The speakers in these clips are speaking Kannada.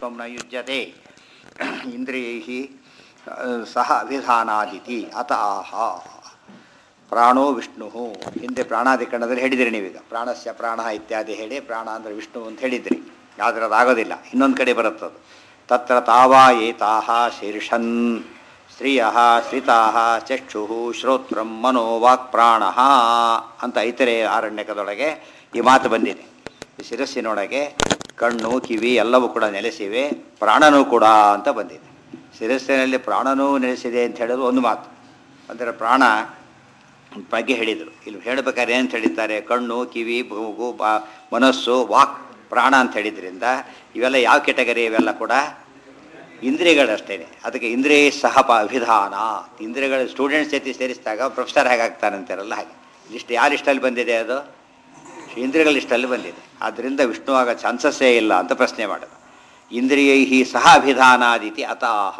ವಿಷ್ಣುಂ ನ ಯುಜ್ಯತೆ ಇಂದ್ರಿಯೈ ಸಹ ಅಭಿಧಾನಾದಿತಿ ಅತ ಆಹ ಪ್ರಾಣೋ ವಿಷ್ಣು ಹಿಂದೆ ಪ್ರಾಣಾಧಿಕರಣದಲ್ಲಿ ಹೇಳಿದಿರಿ ನೀವೀಗ ಪ್ರಾಣಸ್ಯ ಪ್ರಾಣ ಇತ್ಯಾದಿ ಹೇಳಿ ಪ್ರಾಣ ಅಂದರೆ ವಿಷ್ಣು ಅಂತ ಹೇಳಿದ್ರಿ ಆದರೆ ಅದಾಗೋದಿಲ್ಲ ಇನ್ನೊಂದು ಕಡೆ ಬರುತ್ತದು ತತ್ರ ತಾವಾ ಏತಾಹ ಶೀರ್ಷನ್ ಸ್ತ್ರೀಯ ಶ್ರಿತಾ ಚಕ್ಷು ಶ್ರೋತ್ರಂ ಮನೋ ವಾಕ್ ಪ್ರಾಣ ಅಂತ ಐತರೆ ಆರಣ್ಯಕದೊಳಗೆ ಈ ಮಾತು ಬಂದಿದೆ ಈ ಶಿರಸ್ಸಿನೊಳಗೆ ಕಣ್ಣು ಕಿವಿ ಎಲ್ಲವೂ ಕೂಡ ನೆಲೆಸಿವೆ ಪ್ರಾಣನೂ ಕೂಡ ಅಂತ ಬಂದಿದೆ ಶಿರಸ್ಸಿನಲ್ಲಿ ಪ್ರಾಣನೂ ನೆಲೆಸಿದೆ ಅಂತ ಹೇಳೋದು ಒಂದು ಮಾತು ಅಂದರೆ ಪ್ರಾಣ ಬಗ್ಗೆ ಹೇಳಿದರು ಇಲ್ಲಿ ಹೇಳಬೇಕಾದ್ರೆ ಏನಂತ ಹೇಳಿದ್ದಾರೆ ಕಣ್ಣು ಕಿವಿ ಮೂಗು ಬಾ ಮನಸ್ಸು ವಾಕ್ ಪ್ರಾಣ ಅಂತ ಹೇಳಿದ್ರಿಂದ ಇವೆಲ್ಲ ಯಾವ ಕೆಟಗರಿ ಇವೆಲ್ಲ ಕೂಡ ಇಂದ್ರಿಯಗಳಷ್ಟೇ ಅದಕ್ಕೆ ಇಂದ್ರಿಯ ಸಹ ಪ ಅಭಿಧಾನ ಇಂದ್ರಿಯಗಳ ಸ್ಟೂಡೆಂಟ್ಸ್ ಜೊತೆ ಸೇರಿಸಿದಾಗ ಪ್ರೊಫೆಸರ್ ಹೇಗಾಗ್ತಾನೆ ಅಂತಾರಲ್ಲ ಹಾಗೆ ಲಿಸ್ಟ್ ಯಾವ ಲಿಸ್ಟಲ್ಲಿ ಬಂದಿದೆ ಅದು ಇಂದ್ರಿಯಗಳ ಲಿಸ್ಟಲ್ಲಿ ಬಂದಿದೆ ಆದ್ದರಿಂದ ವಿಷ್ಣು ಆಗ ಚಾನ್ಸಸ್ಸೇ ಇಲ್ಲ ಅಂತ ಪ್ರಶ್ನೆ ಮಾಡೋದು ಇಂದ್ರಿಯೈ ಸಹ ಅಭಿಧಾನಾದಿತಿ ಅತಾಹ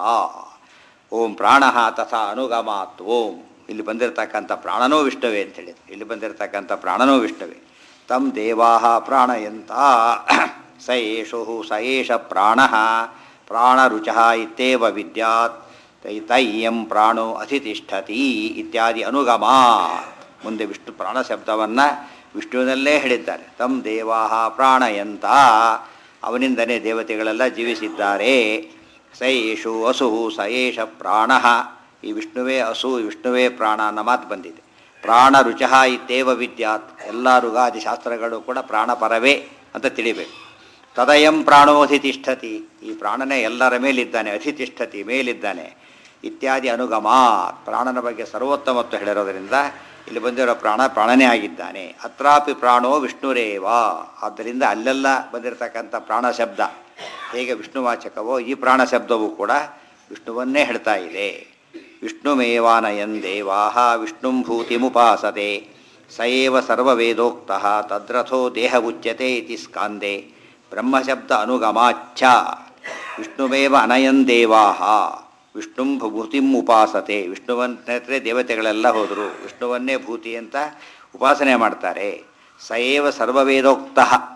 ಓಂ ಪ್ರಾಣ ತಥಾ ಅನುಗಮಾತ್ ಓಂ ಇಲ್ಲಿ ಬಂದಿರತಕ್ಕಂಥ ಪ್ರಾಣನೂ ವಿಷ್ಣುವೆ ಅಂತ ಹೇಳಿದ್ರು ಇಲ್ಲಿ ಬಂದಿರತಕ್ಕಂಥ ಪ್ರಾಣನೂ ವಿಷ್ಣುವೆ ತಮ್ ದೇವಾ ಪ್ರಾಣಯಂತ ಸ ಏಷು ಸ ಏಷ ಪ್ರಾಣ ಪ್ರಾಣರುಚ ಇತ್ಯೇವ ವಿದ್ಯಾತ್ ತೈ ತೈಯಂ ಪ್ರಾಣೋ ಅಧಿತಿಷ್ಠತಿ ಇತ್ಯಾದಿ ಅನುಗಮ ಮುಂದೆ ವಿಷ್ಣು ಪ್ರಾಣ ಶಬ್ದವನ್ನು ವಿಷ್ಣುವಿನಲ್ಲೇ ಹೇಳಿದ್ದಾರೆ ತಮ್ ದೇವಾ ಪ್ರಾಣಯಂತ ಅವನಿಂದನೇ ದೇವತೆಗಳೆಲ್ಲ ಜೀವಿಸಿದ್ದಾರೆ ಸ ಏಷು ಅಸು ಸ ಏಷ ಪ್ರಾಣ ಈ ವಿಷ್ಣುವೇ ಅಸು ವಿಷ್ಣುವೇ ಪ್ರಾಣ ಅನ್ನೋ ಮಾತು ಬಂದಿದೆ ಪ್ರಾಣ ರುಚ ಇತ್ತೇವ ವಿದ್ಯಾತ್ ಎಲ್ಲ ಋಗಾದಿ ಶಾಸ್ತ್ರಗಳು ಕೂಡ ಪ್ರಾಣಪರವೇ ಅಂತ ತಿಳಿಬೇಕು ತದಯಂ ಪ್ರಾಣೋಧಿತಿಷ್ಠತಿ ಈ ಪ್ರಾಣನೇ ಎಲ್ಲರ ಮೇಲಿದ್ದಾನೆ ಅಧಿತಿಷ್ಠತಿ ಮೇಲಿದ್ದಾನೆ ಇತ್ಯಾದಿ ಅನುಗಮ ಪ್ರಾಣನ ಬಗ್ಗೆ ಸರ್ವೋತ್ತಮತ್ವ ಹೇಳಿರೋದರಿಂದ ಇಲ್ಲಿ ಬಂದಿರೋ ಪ್ರಾಣ ಪ್ರಾಣನೇ ಆಗಿದ್ದಾನೆ ಅತ್ರಾಪಿ ಪ್ರಾಣೋ ವಿಷ್ಣುರೇವ ಆದ್ದರಿಂದ ಅಲ್ಲೆಲ್ಲ ಬಂದಿರತಕ್ಕಂಥ ಪ್ರಾಣ ಶಬ್ದ ಹೇಗೆ ವಿಷ್ಣುವಾಚಕವೋ ಈ ಪ್ರಾಣ ಶಬ್ದವೂ ಕೂಡ ವಿಷ್ಣುವನ್ನೇ ಹೇಳ್ತಾ ಇದೆ ವಿಷ್ಣುಮೇವಾನಯನ್ ದೇವಾಹ ವಿಷ್ಣುಂ ಭೂತಿಮುಪಾಸತೆ ಸ ಏವ ಸರ್ವವೇದೋಕ್ತ ತದ್ರಥೋ ದೇಹ ಉಚ್ಯತೆ ಇತಿ ಸ್ಕಾಂದೆ ಬ್ರಹ್ಮಶಬ್ದ ಅನುಗಮಾಚ್ಛ ವಿಷ್ಣುಮೇವ ಅನಯನ್ ದೇವಾಹ ವಿಷ್ಣುಂ ಭೂತಿಂ ಉಪಾಸತೆ ವಿಷ್ಣುವನ್ನೇ ದೇವತೆಗಳೆಲ್ಲ ಹೋದರು ವಿಷ್ಣುವನ್ನೇ ಭೂತಿ ಅಂತ ಉಪಾಸನೆ ಮಾಡ್ತಾರೆ ಸ ಏವ ಸರ್ವವೇದೋಕ್ತ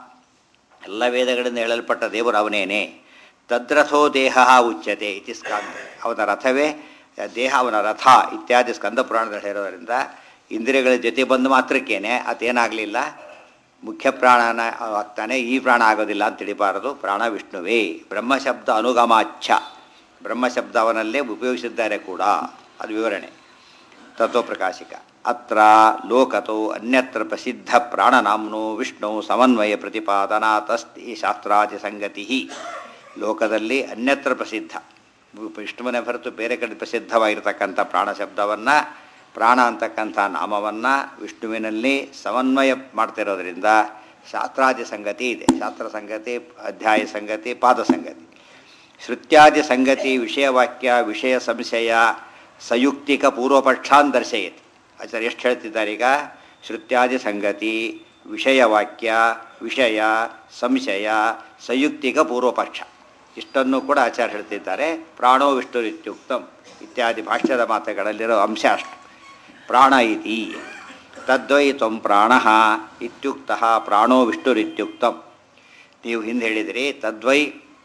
ಎಲ್ಲ ವೇದಗಳಿಂದ ಹೇಳಲ್ಪಟ್ಟ ದೇವರು ಅವನೇನೆ ತದ್ರಥೋ ದೇಹ ಉಚ್ಯತೆ ಇತಿ ಸ್ಕಾಂದ ಅವನ ರಥವೇ ದೇಹ ಅವನ ರಥ ಇತ್ಯಾದಿ ಸ್ಕಂದ ಪುರಾಣದಲ್ಲಿ ಹೇಳೋದರಿಂದ ಇಂದ್ರಿಯಗಳ ಜೊತೆ ಬಂದು ಮಾತ್ರಕ್ಕೇನೆ ಅದೇನಾಗಲಿಲ್ಲ ಮುಖ್ಯ ಪ್ರಾಣನ ಆಗ್ತಾನೆ ಈ ಪ್ರಾಣ ಆಗೋದಿಲ್ಲ ಅಂತ ತಿಳಿಬಾರದು ಪ್ರಾಣ ವಿಷ್ಣುವೇ ಬ್ರಹ್ಮಶಬ್ದ ಅನುಗಮಾಚ್ಛ ಬ್ರಹ್ಮಶಬ್ದ ಅವನಲ್ಲೇ ಉಪಯೋಗಿಸಿದ್ದಾರೆ ಕೂಡ ಅದು ವಿವರಣೆ ತತ್ವಪ್ರಕಾಶಿಕ ಅತ್ರ ಲೋಕತೋ ಅನ್ಯತ್ರ ಪ್ರಸಿದ್ಧ ಪ್ರಾಣನಾಮ್ನೋ ವಿಷ್ಣು ಸಮನ್ವಯ ಪ್ರತಿಪಾದನಾತಸ್ತಿ ಶಾಸ್ತ್ರಾದಿ ಸಂಗತಿ ಲೋಕದಲ್ಲಿ ಅನ್ಯತ್ರ ಪ್ರಸಿದ್ಧ ವಿಷ್ಣುವನೇ ಹೊರತು ಬೇರೆ ಕಡೆ ಪ್ರಸಿದ್ಧವಾಗಿರ್ತಕ್ಕಂಥ ಪ್ರಾಣ ಶಬ್ದವನ್ನು ಪ್ರಾಣ ಅಂತಕ್ಕಂಥ ನಾಮವನ್ನು ವಿಷ್ಣುವಿನಲ್ಲಿ ಸಮನ್ವಯ ಮಾಡ್ತಿರೋದ್ರಿಂದ ಶಾಸ್ತ್ರಾದಿ ಸಂಗತಿ ಇದೆ ಶಾಸ್ತ್ರ ಸಂಗತಿ ಅಧ್ಯಾಯ ಸಂಗತಿ ಪಾದ ಸಂಗತಿ ಶ್ರುತ್ಯಾದಿ ಸಂಗತಿ ವಿಷಯವಾಕ್ಯ ವಿಷಯ ಸಂಶಯ ಸಂಯುಕ್ತಿಕ ಪೂರ್ವಪಕ್ಷಾನ್ ದರ್ಶಯತಿ ಆಚಾರ್ಯ ಎಷ್ಟು ಹೇಳ್ತಿದ್ದಾರೆ ಈಗ ಶ್ರುತ್ಯಾದಿ ಸಂಗತಿ ವಿಷಯವಾಕ್ಯ ವಿಷಯ ಸಂಶಯ ಸಂಯುಕ್ತಿಕ ಪೂರ್ವಪಕ್ಷ ಇಷ್ಟನ್ನು ಕೂಡ ಆಚಾರ್ಯ ಹೇಳ್ತಿದ್ದಾರೆ ಪ್ರಾಣೋ ವಿಷ್ಣುರಿತ್ಯುಕ್ತಂ ಇತ್ಯಾದಿ ಭಾಷ್ಯದ ಮಾತುಗಳಲ್ಲಿರೋ ಅಂಶ ಅಷ್ಟು ಪ್ರಾಣ ಇತಿ ತದ್ವೈ ತ್ವಂ ಪ್ರಾಣ ಇತ್ಯುಕ್ತ ಪ್ರಾಣೋ ವಿಷ್ಣುರಿತ್ಯುಕ್ತಂ ನೀವು ಹಿಂದೆ ಹೇಳಿದಿರಿ ತದ್ವೈ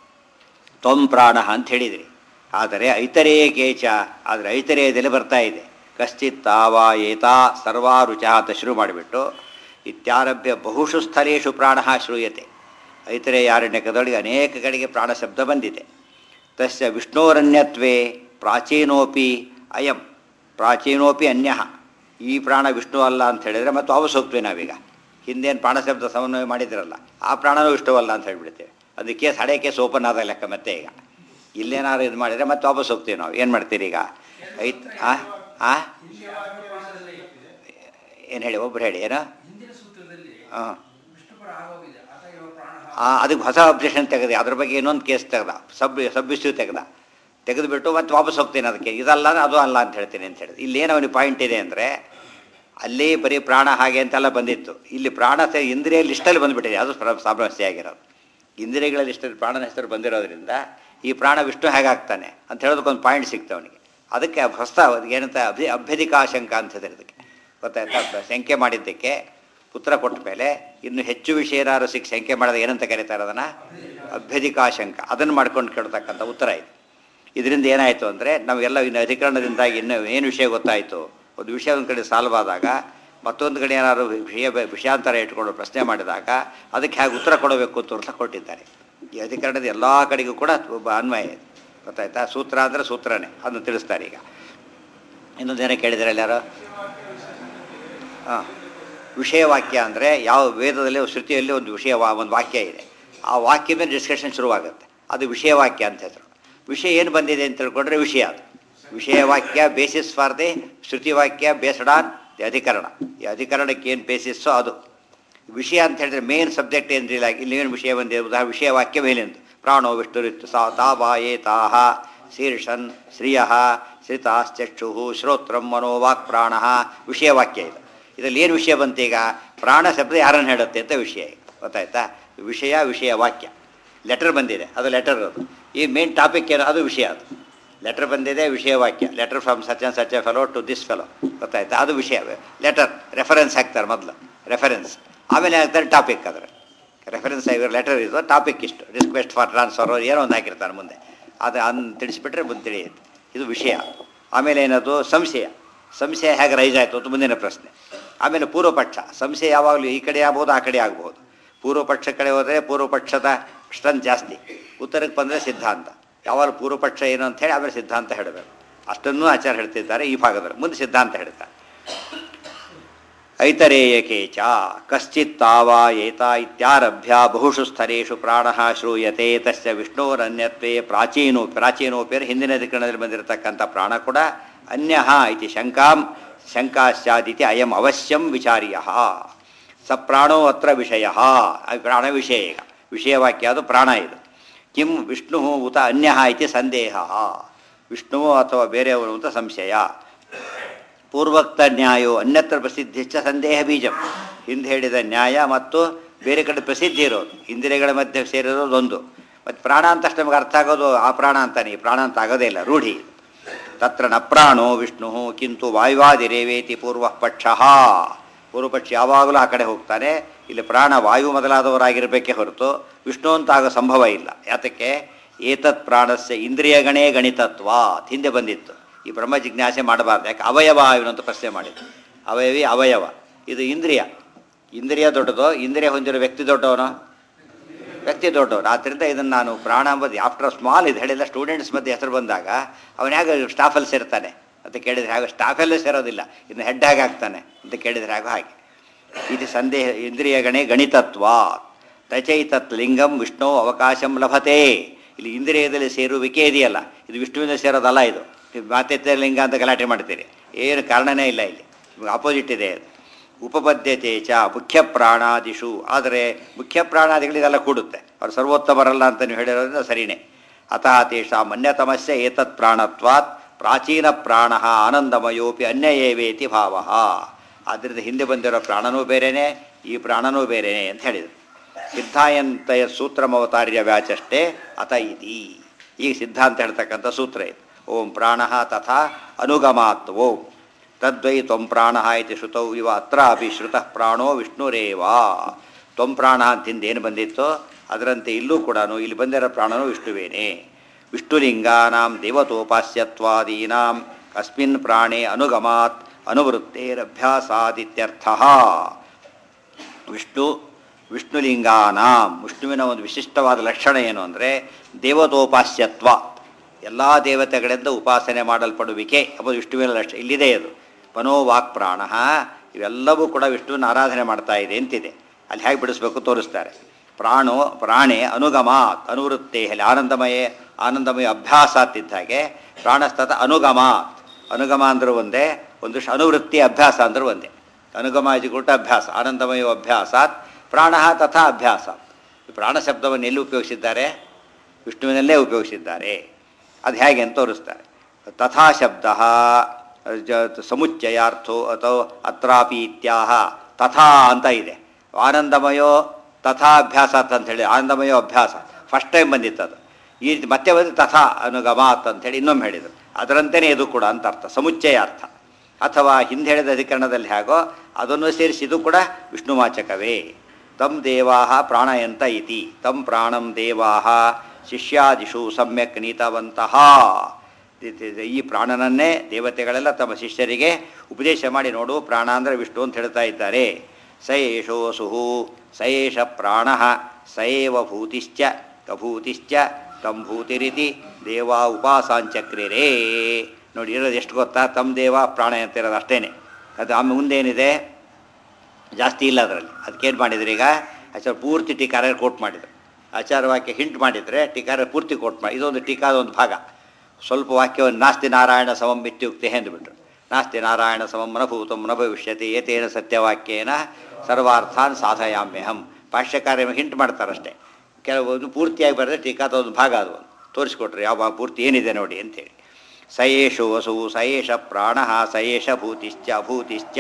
ತ್ವಂ ಪ್ರಾಣ ಅಂತ ಹೇಳಿದಿರಿ ಆದರೆ ಐತರೇಯ ಕೇಚ ಆದರೆ ಐತರೇಯದಲ್ಲಿ ಬರ್ತಾ ಇದೆ ಕಶ್ಚಿತ್ ತಾವ ಏತಾ ಸರ್ವಾ ರುಚ ಅಂತ ಶುರು ಮಾಡಿಬಿಟ್ಟು ಇತ್ಯಾರಭ್ಯ ಬಹುಷು ಸ್ಥಳೇಶು ಪ್ರಾಣ ಶ್ರೂಯತೆ ಐತರೇಯಾರಣ್ಯಕದೊಳಗೆ ಅನೇಕ ಕಡೆಗೆ ಪ್ರಾಣ ಶಬ್ದ ಬಂದಿದೆ ತಸ್ಯ ವಿಷ್ಣೋರಣ್ಯತ್ವೇ ಪ್ರಾಚೀನೋಪಿ ಅಯಂ ಪ್ರಾಚೀನೋಪಿ ಅನ್ಯ ಈ ಪ್ರಾಣ ವಿಷ್ಣು ಅಲ್ಲ ಅಂತ ಹೇಳಿದರೆ ಮತ್ತು ವಾಪಸ್ ಹೋಗ್ತೀವಿ ನಾವೀಗ ಹಿಂದೇನು ಪ್ರಾಣ ಶಬ್ದ ಸಮನ್ವಯ ಮಾಡಿದ್ರಲ್ಲ ಆ ಪ್ರಾಣನೂ ವಿಷ್ಣು ಅಲ್ಲ ಅಂತ ಹೇಳ್ಬಿಡ್ತೇವೆ ಅದು ಕೇಸ್ ಹಳೆ ಕೇಸ್ ಓಪನ್ ಆದ ಲೆಕ್ಕ ಮತ್ತೆ ಈಗ ಇಲ್ಲೇನಾದ್ರು ಇದು ಮಾಡಿದರೆ ಮತ್ತೆ ವಾಪಸ್ ಹೋಗ್ತೀವಿ ನಾವು ಏನು ಮಾಡ್ತೀರಿ ಈಗ ಐತ್ ಆ ಆ ಏನು ಹೇಳಿ ಒಬ್ರು ಹೇಳಿ ಏನೋ ಹಿಂದಿನ ಸೂತ್ರದಲ್ಲಿ ಹಾಂ ವಿಷ್ಣುಪರ ಆಗೋಗಿದೆ ಆತ ಇವ ಪ್ರಾಣ ಆ, ಅದಕ್ಕೆ ಹೊಸ ಅಬ್ಜೆಕ್ಷನ್ ತೆಗೆದೆ ಅದ್ರ ಬಗ್ಗೆ ಇನ್ನೊಂದು ಕೇಸ್ ತೆಗೆದ ಸಬ್ ಸಬ್ ಇಶ್ಯೂ ತೆಗೆದ ತೆಗೆದುಬಿಟ್ಟು ಮತ್ತೆ ವಾಪಸ್ ಹೋಗ್ತೀನಿ ಅದಕ್ಕೆ ಇದಲ್ಲ ಅಂದ್ರೆ ಅದು ಅಲ್ಲ ಅಂತ ಹೇಳ್ತೀನಿ ಅಂತ ಹೇಳಿದೆ ಇಲ್ಲೇನು ಅವನಿಗೆ ಪಾಯಿಂಟ್ ಇದೆ ಅಂದರೆ ಅಲ್ಲಿ ಬರೀ ಪ್ರಾಣ ಹಾಗೆ ಅಂತೆಲ್ಲ ಬಂದಿತ್ತು ಇಲ್ಲಿ ಪ್ರಾಣ ಸ- ಇಂದ್ರಿಯ ಲಿಸ್ಟಲ್ಲಿ ಬಂದುಬಿಟ್ಟಿದೆ ಅದು ಪ್ರ- ಸಮಸ್ಯೆ ಆಗಿರೋದು ಇಂದ್ರಿಯಗಳ ಲಿಸ್ಟಲ್ಲಿ ಪ್ರಾಣನ ಹೆಸರು ಬಂದಿರೋದ್ರಿಂದ ಈ ಪ್ರಾಣ ವಿಷ್ಣು ಹೇಗಾಗ್ತಾನೆ ಅಂತ ಹೇಳೋದಕ್ಕೊಂದು ಪಾಯಿಂಟ್ ಸಿಕ್ತು ಅವನಿಗೆ ಅದಕ್ಕೆ ಹೊಸ ಏನಂತ ಅಭಿ ಅಭ್ಯಧಿಕಾಶಂಕ ಅಂತ ಇದಕ್ಕೆ ಗೊತ್ತಾಯ್ತಾ ಶಂಕೆ ಮಾಡಿದ್ದಕ್ಕೆ ಉತ್ತರ ಕೊಟ್ಟ ಮೇಲೆ ಇನ್ನು ಹೆಚ್ಚು ವಿಷಯ ಏನಾದ್ರು ಸಿಕ್ಕ ಶಂಕೆ ಮಾಡಿದಾಗ ಏನಂತ ಕರೀತಾರೆ ಅದನ್ನು ಅಭ್ಯಧಿಕಾಶಂಕ ಅದನ್ನು ಮಾಡ್ಕೊಂಡು ಕೇಳ್ತಕ್ಕಂಥ ಉತ್ತರ ಇದು ಇದರಿಂದ ಏನಾಯಿತು ಅಂದರೆ ನಾವೆಲ್ಲ ಇನ್ನು ಅಧಿಕರಣದಿಂದಾಗಿ ಇನ್ನು ಏನು ವಿಷಯ ಗೊತ್ತಾಯಿತು ಒಂದು ವಿಷಯ ಒಂದು ಕಡೆ ಸಾಲ್ವ್ ಆದಾಗ ಮತ್ತೊಂದು ಕಡೆ ಏನಾದ್ರು ವಿಷಯ ವಿಷಯಾಂತರ ಇಟ್ಕೊಂಡು ಪ್ರಶ್ನೆ ಮಾಡಿದಾಗ ಅದಕ್ಕೆ ಹೇಗೆ ಉತ್ತರ ಕೊಡಬೇಕು ಅಂತ ಅಂತ ಕೊಟ್ಟಿದ್ದಾರೆ ಈ ಅಧಿಕರಣದ ಎಲ್ಲ ಕಡೆಗೂ ಕೂಡ ಒಬ್ಬ ಅನ್ವಯ ಇದೆ ಗೊತ್ತಾಯ್ತಾ ಸೂತ್ರ ಅಂದರೆ ಸೂತ್ರನೇ ಅದನ್ನು ತಿಳಿಸ್ತಾರೆ ಈಗ ಇನ್ನೊಂದೇನೋ ಕೇಳಿದರೆ ಯಾರು ಹಾಂ ವಿಷಯವಾಕ್ಯ ಅಂದರೆ ಯಾವ ವೇದದಲ್ಲಿ ಶ್ರುತಿಯಲ್ಲಿ ಒಂದು ವಿಷಯ ವಾ- ಒಂದು ವಾಕ್ಯ ಇದೆ ಆ ವಾಕ್ಯ ಮೇಲೆ ಡಿಸ್ಕಷನ್ ಶುರುವಾಗುತ್ತೆ ಅದು ವಿಷಯವಾಕ್ಯ ಅಂತ ಹೆಸರು ವಿಷಯ ಏನು ಬಂದಿದೆ ಅಂತ ತಿಳ್ಕೊಂಡ್ರೆ ವಿಷಯ ಅದು ವಿಷಯವಾಕ್ಯ ಬೇಸಿಸ್ ಫಾರ್ ದಿ ಶ್ರುತಿವಾಕ್ಯ ಬೇಸ್ಡ್ ಆನ್ ದಿ ಅಧಿಕರಣ ಈ ಅಧಿಕರಣಕ್ಕೆ ಏನು ಬೇಸಿಸ್ಸೋ ಅದು ವಿಷಯ ಅಂತ ಹೇಳಿದ್ರೆ ಮೇನ್ ಸಬ್ಜೆಕ್ಟ್ ಏನಿಲ್ಲ ಇಲ್ಲಿ ಏನು ವಿಷಯ ಬಂದಿದೆ ಉದಾಹರಣೆ ವಿಷಯವಾಕ್ಯ ಮೇಲಿಂದು ಪ್ರಾಣೋ ವಿಷ್ಣುರಿತ್ತು ಸಾ ತಾಬಾಯೇ ತಾಹ ಶೀರ್ಷನ್ ಶ್ರಿಯ ಶ್ರಿತಾಶ್ಚಕ್ಷು ಶ್ರೋತ್ರಂ ಮನೋವಾಕ್ ಪ್ರಾಣ ವಿಷಯವಾಕ್ಯ ಇದು ಇದರಲ್ಲಿ ಏನು ವಿಷಯ ಬಂತು ಈಗ ಪ್ರಾಣ ಶಬ್ದ ಯಾರನ್ನು ಹೇಳುತ್ತೆ ಅಂತ ವಿಷಯ ಈಗ. ಗೊತ್ತಾಯ್ತಾ ವಿಷಯ ವಿಷಯ ವಾಕ್ಯ ಲೆಟರ್ ಬಂದಿದೆ ಅದು ಲೆಟರ್ ಅದು ಈ ಮೇನ್ ಟಾಪಿಕ್ ಏನು ಅದು ವಿಷಯ ಅದು ಲೆಟರ್ ಬಂದಿದೆ ವಿಷಯ ವಾಕ್ಯ letter from such and such a fellow to this fellow ಗೊತ್ತಾಯ್ತಾ ಅದು ವಿಷಯ ಲೆಟರ್ ರೆಫರೆನ್ಸ್ ಹಾಕ್ತಾರೆ ಮೊದಲು ರೆಫರೆನ್ಸ್ ಆಮೇಲೆ ಹಾಕ್ತಾರೆ ಟಾಪಿಕ್ ಅದರ ರೆಫರೆನ್ಸ್ ಆಗಿರೋ ಲೆಟರ್ ಇದು ಟಾಪಿಕ್ ಇಷ್ಟು ರಿಕ್ವೆಸ್ಟ್ ಫಾರ್ ಟ್ರಾನ್ಸ್ಫರ್ ಏನೋ ಒಂದು ಹಾಕಿರ್ತಾರೆ ಮುಂದೆ ಅದು ಅನ್ ತಿಳಿಸ್ಬಿಟ್ರೆ ಮುಂದೆ ತಿಳಿಯುತ್ತೆ ಇದು ವಿಷಯ ಆಮೇಲೆ ಏನದು ಸಂಶಯ ಸಂಶಯ ಹೇಗೆ ರೈಸ್ ಆಯಿತು ಅಂತ ಮುಂದಿನ ಪ್ರಶ್ನೆ ಆಮೇಲೆ ಪೂರ್ವಪಕ್ಷ ಸಂಶಯ ಯಾವಾಗಲೂ ಈ ಕಡೆ ಆಗ್ಬೋದು ಆ ಕಡೆ ಆಗ್ಬೋದು ಪೂರ್ವಪಕ್ಷ ಕಡೆ ಹೋದರೆ ಪೂರ್ವಪಕ್ಷದ ಸ್ಟ್ರೆಂತ್ ಜಾಸ್ತಿ ಉತ್ತರಕ್ಕೆ ಬಂದರೆ ಸಿದ್ಧಾಂತ ಯಾವಾಗಲೂ ಪೂರ್ವಪಕ್ಷ ಏನು ಅಂತ ಹೇಳಿ ಆಮೇಲೆ ಸಿದ್ಧಾಂತ ಹೇಳಬೇಕು ಅಷ್ಟನ್ನೂ ಆಚಾರ ಹೇಳ್ತಿದ್ದಾರೆ ಈ ಭಾಗದಲ್ಲಿ ಮುಂದೆ ಸಿದ್ಧಾಂತ ಹೇಳ್ತಾರೆ ಐತರೇಯಕೆ ಚ ಕಶ್ಚಿತ್ ತಾವಾ ಏತ ಇತ್ಯಾರಭ್ಯ ಬಹುಷು ಸ್ಥಳೇಶು ಪ್ರಾಣ ಶ್ರೂಯತೆ ತಸ್ಯ ವಿಷ್ಣೋರನ್ಯತ್ವೇ ಪ್ರಾಚೀನೋ ಪ್ರಾಚೀನೋಪೇರು ಹಿಂದಿನ ಅಧಿಕರಣದಲ್ಲಿ ಬಂದಿರತಕ್ಕಂಥ ಪ್ರಾಣ ಕೂಡ ಅನ್ಯ ಇತಿ ಶಂಕಾಂ ಶಂಕಾ ಸ್ಯಾದಿತಿ ಅಯಂ ಅವಶ್ಯಂ ವಿಚಾರ್ಯ ಸ ಪ್ರಾಣೋ ಅತ್ರ ವಿಷಯ ಪ್ರಾಣ ವಿಷಯ ಈಗ ವಿಷಯವಾಕ್ಯ ಅದು ಪ್ರಾಣ ಇದು ಕಿಂ ವಿಷ್ಣು ಉತ ಅನ್ಯ ಇತಿ ಸಂದೇಹ ವಿಷ್ಣು ಅಥವಾ ಬೇರೆಯವರು ಅಂತ ಸಂಶಯ ಪೂರ್ವೋಕ್ತ ನ್ಯಾಯೋ ಅನ್ಯತ್ರ ಪ್ರಸಿದ್ಧಿಶ್ಚ ಸಂದೇಹ ಬೀಜಂ ಹಿಂದೆ ಹೇಳಿದ ನ್ಯಾಯ ಮತ್ತು ಬೇರೆ ಕಡೆ ಪ್ರಸಿದ್ಧಿ ಇರೋದು ಇಂದ್ರಿಯಗಳ ಮಧ್ಯೆ ಸೇರಿರೋದು ಒಂದು ಮತ್ತು ಪ್ರಾಣ ಅಂತ ಅಷ್ಟು ನಮಗೆ ಅರ್ಥ ಆಗೋದು ಆ ಪ್ರಾಣ ಅಂತಾನೆ ಈ ಪ್ರಾಣ ಅಂತ ಆಗೋದೇ ಇಲ್ಲ ರೂಢಿ ತತ್ರ ನ ಪ್ರಾಣೋ ವಿಷ್ಣು ಕಿಂತು ವಾಯುವಾದಿರೇವೇತಿ ಪೂರ್ವ ಪಕ್ಷ ಪೂರ್ವಪಕ್ಷ ಯಾವಾಗಲೂ ಆ ಕಡೆ ಹೋಗ್ತಾನೆ ಇಲ್ಲಿ ಪ್ರಾಣ ವಾಯು ಮೊದಲಾದವರಾಗಿರಬೇಕೇ ಹೊರತು ವಿಷ್ಣು ಅಂತ ಆಗೋ ಸಂಭವ ಇಲ್ಲ ಯಾತಕ್ಕೆ ಏತತ್ ಪ್ರಾಣಸ್ಯ ಇಂದ್ರಿಯಗಣೇ ಗಣಿತತ್ವ ಹಿಂದೆ ಬಂದಿತ್ತು ಈ ಬ್ರಹ್ಮ ಜಿಜ್ಞಾಸೆ ಮಾಡಬಾರ್ದು ಯಾಕೆ ಅವಯವ ಇವನಂತ ಪ್ರಶ್ನೆ ಮಾಡಿದ್ದು ಅವಯವಿ ಅವಯವ ಇದು ಇಂದ್ರಿಯ ಇಂದ್ರಿಯ ದೊಡ್ಡದು ಇಂದ್ರಿಯ ಹೊಂದಿರೋ ವ್ಯಕ್ತಿ ದೊಡ್ಡವನು ವ್ಯಕ್ತಿ ದೊಡ್ಡವನು ಆದ್ದರಿಂದ ಇದನ್ನು ನಾನು ಪ್ರಾಣ ಎಂಬುದು ಆಫ್ಟರ್ ಸ್ಮಾಲ್ ಇದು ಹೇಳಿಲ್ಲ ಸ್ಟೂಡೆಂಟ್ಸ್ ಮಧ್ಯೆ ಹೆಸರು ಬಂದಾಗ ಅವನು ಹೇಗೆ ಸ್ಟಾಫಲ್ಲಿ ಸೇರ್ತಾನೆ ಅಂತ ಕೇಳಿದರೆ ಹಾಗೆ ಸ್ಟಾಫಲ್ಲೇ ಸೇರೋದಿಲ್ಲ ಇನ್ನು ಹೆಡ್ ಹೇಗೆ ಆಗ್ತಾನೆ ಅಂತ ಕೇಳಿದರೆ ಹಾಗೆ ಹಾಗೆ ಇದು ಸಂದೇಹ ಇಂದ್ರಿಯಗಣೆ ಗಣಿತತ್ವ ರಚಯಿತತ್ ಲಿಂಗಂ ವಿಷ್ಣು ಅವಕಾಶಂ ಲಭತೆ ಇಲ್ಲಿ ಇಂದ್ರಿಯದಲ್ಲಿ ಸೇರುವಿಕೆ ಇದೆಯಲ್ಲ ಇದು ವಿಷ್ಣುವಿನ ಸೇರೋದಲ್ಲ ಇದು ನೀವು ಮಾತೆತ್ತ ಲಿಂಗ ಅಂತ ಗಲಾಟೆ ಮಾಡ್ತೀರಿ ಏನು ಕಾರಣನೇ ಇಲ್ಲ ಇಲ್ಲಿ ಆಪೋಸಿಟ್ ಇದೆ ಅದು ಉಪಪದ್ಯತೆ ಚ ಮುಖ್ಯ ಪ್ರಾಣಾದಿಷು ಆದರೆ ಮುಖ್ಯ ಪ್ರಾಣಾದಿಗಳಿಗೆಲ್ಲ ಕೂಡುತ್ತೆ ಅವ್ರು ಸರ್ವೋತ್ತಮರಲ್ಲ ಅಂತ ನೀವು ಹೇಳಿರೋದ್ರಿಂದ ಸರಿಯೇ ಅತಃ ತೇಷಾಂ ಅನ್ಯತಮಸ್ಯ ಏತತ್ ಪ್ರಾಣತ್ವಾತ್ ಪ್ರಾಚೀನ ಪ್ರಾಣ ಆನಂದಮಯೋಪಿ ಅನ್ಯಯೇವೇತಿ ಭಾವ ಆದ್ದರಿಂದ ಹಿಂದೆ ಬಂದಿರೋ ಪ್ರಾಣನೂ ಬೇರೆಯೇ ಈ ಪ್ರಾಣನೂ ಬೇರೆಯೇ ಅಂತ ಹೇಳಿದರು ಸಿದ್ಧಾಯಂತಯ ಸೂತ್ರಮವತಾರ್ಯ ವ್ಯಾಚಷ್ಟೇ ಅತ ಇತಿ ಈಗ ಸಿದ್ಧಾಂತ ಹೇಳ್ತಕ್ಕಂಥ ಸೂತ್ರ ಇದು ಓಂ ಪ್ರಾಣ ತಥಾ ಅನುಗಮಾತ್ ಓಂ ತದ್ವೈ ತ್ವಂ ಪ್ರಾಣ ಇತಿ ಶ್ರುತೌ ಇವ ಅತ್ರಾಪಿ ಶ್ರುತಃ ಪ್ರಾಣೋ ವಿಷ್ಣುರೇವ ತ್ವಂ ಪ್ರಾಣ ಅಂತಿಂದ ಏನು ಬಂದಿತ್ತೋ ಅದರಂತೆ ಇಲ್ಲೂ ಕೂಡ ಇಲ್ಲಿ ಬಂದಿರೋ ಪ್ರಾಣನೂ ವಿಷ್ಣುವೇನೆ ವಿಷ್ಣುಲಿಂಗಾನಾಂ ದೇವತೋಪಾಸ್ಯತ್ವಾದೀನಾಂ ಅಸ್ಮಿನ್ ಪ್ರಾಣೇ ಅನುಗಮಾತ್ ಅನುವೃತ್ತೇರಭ್ಯಾಸಾದಿತ್ಯರ್ಥ ವಿಷ್ಣು ವಿಷ್ಣುಲಿಂಗಾನಾಂ ವಿಷ್ಣುವಿನ ಒಂದು ವಿಶಿಷ್ಟವಾದ ಲಕ್ಷಣ ಏನು ಅಂದರೆ ದೇವತೋಪಾಸ್ಯತ್ವ ಎಲ್ಲ ದೇವತೆಗಳಿಂದ ಉಪಾಸನೆ ಮಾಡಲ್ಪಡುವಿಕೆ ಎಂಬುದು ವಿಷ್ಣುವಿನ ಲಕ್ಷಣ ಇಲ್ಲಿದೆ ಅದು ಮನೋವಾಕ್ ಪ್ರಾಣ ಇವೆಲ್ಲವೂ ಕೂಡ ವಿಷ್ಣುವಿನ ಆರಾಧನೆ ಮಾಡ್ತಾ ಇದೆ ಅಂತಿದೆ ಅಲ್ಲಿ ಹೇಗೆ ಬಿಡಿಸ್ಬೇಕು ತೋರಿಸ್ತಾರೆ ಪ್ರಾಣೋ ಪ್ರಾಣೆ ಅನುಗಮಾತ್ ಅನುವೃತ್ತೇ ಅಲ್ಲಿ ಆನಂದಮಯ ಆನಂದಮಯ ಅಭ್ಯಾಸಾತ್ ಇದ್ದ ಹಾಗೆ ಪ್ರಾಣಸ್ತತ ಅನುಗಮಾತ್ ಅನುಗಮ ಅಂದ್ರೆ ಒಂದೇ ಒಂದು ಶ- ಅನುವೃತ್ತಿ ಅಭ್ಯಾಸ ಅಂದ್ರೆ ಒಂದೇ ಅನುಗಮ ಇಜಿಗುಟ ಅಭ್ಯಾಸ ಆನಂದಮಯ ಅಭ್ಯಾಸಾತ್ ಪ್ರಾಣ ತಥಾ ಅಭ್ಯಾಸ ಈ ಪ್ರಾಣ ಶಬ್ದವನ್ನು ಎಲ್ಲಿ ಉಪಯೋಗಿಸಿದ್ದಾರೆ ವಿಷ್ಣುವಿನಲ್ಲೇ ಉಪಯೋಗಿಸಿದ್ದಾರೆ ಅದು ಹೇಗೆ ಅಂತ ತೋರಿಸ್ತಾರೆ ತಥಾ ಶಬ್ದ ಜ ಸಮುಚ್ಚಯಾರ್ಥೋ ಅಥವಾ ಅತ್ರಾಪಿ ಇತ್ಯಾಹ ತಥಾ ಅಂತ ಇದೆ ಆನಂದಮಯೋ ತಥಾ ಅಭ್ಯಾಸ ಅಂತ ಹೇಳಿ ಆನಂದಮಯೋ ಅಭ್ಯಾಸ ಫಸ್ಟ್ ಟೈಮ್ ಬಂದಿತ್ತು ಅದು ಈ ರೀತಿ ಮತ್ತೆ ಬಂದು ತಥಾ ಅನುಗಮಾತ್ ಅಂತೇಳಿ ಇನ್ನೊಮ್ಮೆ ಹೇಳಿದರು ಅದರಂತೆಯೇ ಇದು ಕೂಡ ಅಂತ ಅರ್ಥ ಸಮುಚ್ಚಯ ಅರ್ಥ ಅಥವಾ ಹಿಂದೆ ಹೇಳಿದ ಅಧಿಕರಣದಲ್ಲಿ ಹೇಗೋ ಅದನ್ನು ಸೇರಿಸಿ ಇದು ಕೂಡ ವಿಷ್ಣುವಾಚಕವೇ ತಂ ದೇವಾ ಪ್ರಾಣಯಂತ ಇತಿ ತಂ ಪ್ರಾಣಂ ದೇವಾ ಶಿಷ್ಯಾದಿಷು ಸಮ್ಯಕ್ ನೀತವಂತಹ ಈ ಪ್ರಾಣನನ್ನೇ ದೇವತೆಗಳೆಲ್ಲ ತಮ್ಮ ಶಿಷ್ಯರಿಗೆ ಉಪದೇಶ ಮಾಡಿ ನೋಡು ಪ್ರಾಣ ಅಂದರೆ ವಿಷ್ಣು ಅಂತ ಹೇಳ್ತಾ ಇದ್ದಾರೆ ಸ ಏಷೋಸುಹು ಸ ಏಷ ಪ್ರಾಣ ಸ ಏವ ಭೂತಿಶ್ಚ ಕಭೂತಿಶ್ಚ ತಂ ಭೂತಿರಿತಿ ದೇವ ಉಪಾಸಾಂಚಕ್ರಿರೇ ನೋಡಿ ಇರೋದು ಎಷ್ಟು ಗೊತ್ತಾ ತಮ್ಮ ದೇವ ಪ್ರಾಣ ಅಂತ ಇರೋದು ಅಷ್ಟೇನೆ ಅದು ಆಮೇಲೆ ಮುಂದೇನಿದೆ ಜಾಸ್ತಿ ಇಲ್ಲ ಅದರಲ್ಲಿ ಅದಕ್ಕೇನು ಮಾಡಿದ್ರು ಈಗ ಆಚಾರ ಪೂರ್ತಿ ಟೀಕಾರ ಕೋಟ್ ಮಾಡಿದ್ರು ಆಚಾರ ವಾಕ್ಯ ಹಿಂಟ್ ಮಾಡಿದರೆ ಟೀಕಾರ ಪೂರ್ತಿ ಕೋಟ್ ಮಾಡಿ ಇದೊಂದು ಟೀಕಾದ ಒಂದು ಭಾಗ ಸ್ವಲ್ಪ ವಾಕ್ಯವನ್ನು ನಾಸ್ತಿ ನಾರಾಯಣ ಸಮಂ ಇತ್ಯುಕ್ತಿ ಎಂದುಬಿಟ್ರು ನಾಸ್ತಿ ನಾರಾಯಣ ಸಮಂ ಮನಭೂತಂ ನ ಭವಿಷ್ಯತಿ ಏತೇನ ಸತ್ಯವಾಕ್ಯೇನ ಸರ್ವಾರ್ಥಾನ್ ಸಾಧಯಾಮ್ಯಹಂ ಭಾಷ್ಯಕಾರ್ಯ ಹಿಂಟ್ ಮಾಡ್ತಾರಷ್ಟೇ ಕೆಲವೊಂದು ಪೂರ್ತಿಯಾಗಿ ಬರೆದ್ರೆ ಟೀಕಾದ ಒಂದು ಭಾಗ ಅದು ಒಂದು ತೋರಿಸ್ಕೊಟ್ರಿ ಯಾವ ಭಾಗ ಪೂರ್ತಿ ಏನಿದೆ ನೋಡಿ ಅಂತೇಳಿ ಸಯೇಷು ವಸು ಸಯೇಷ ಪ್ರಾಣ ಸಯೇಷ ಭೂತಿಶ್ಚ ಭೂತಿಶ್ಚ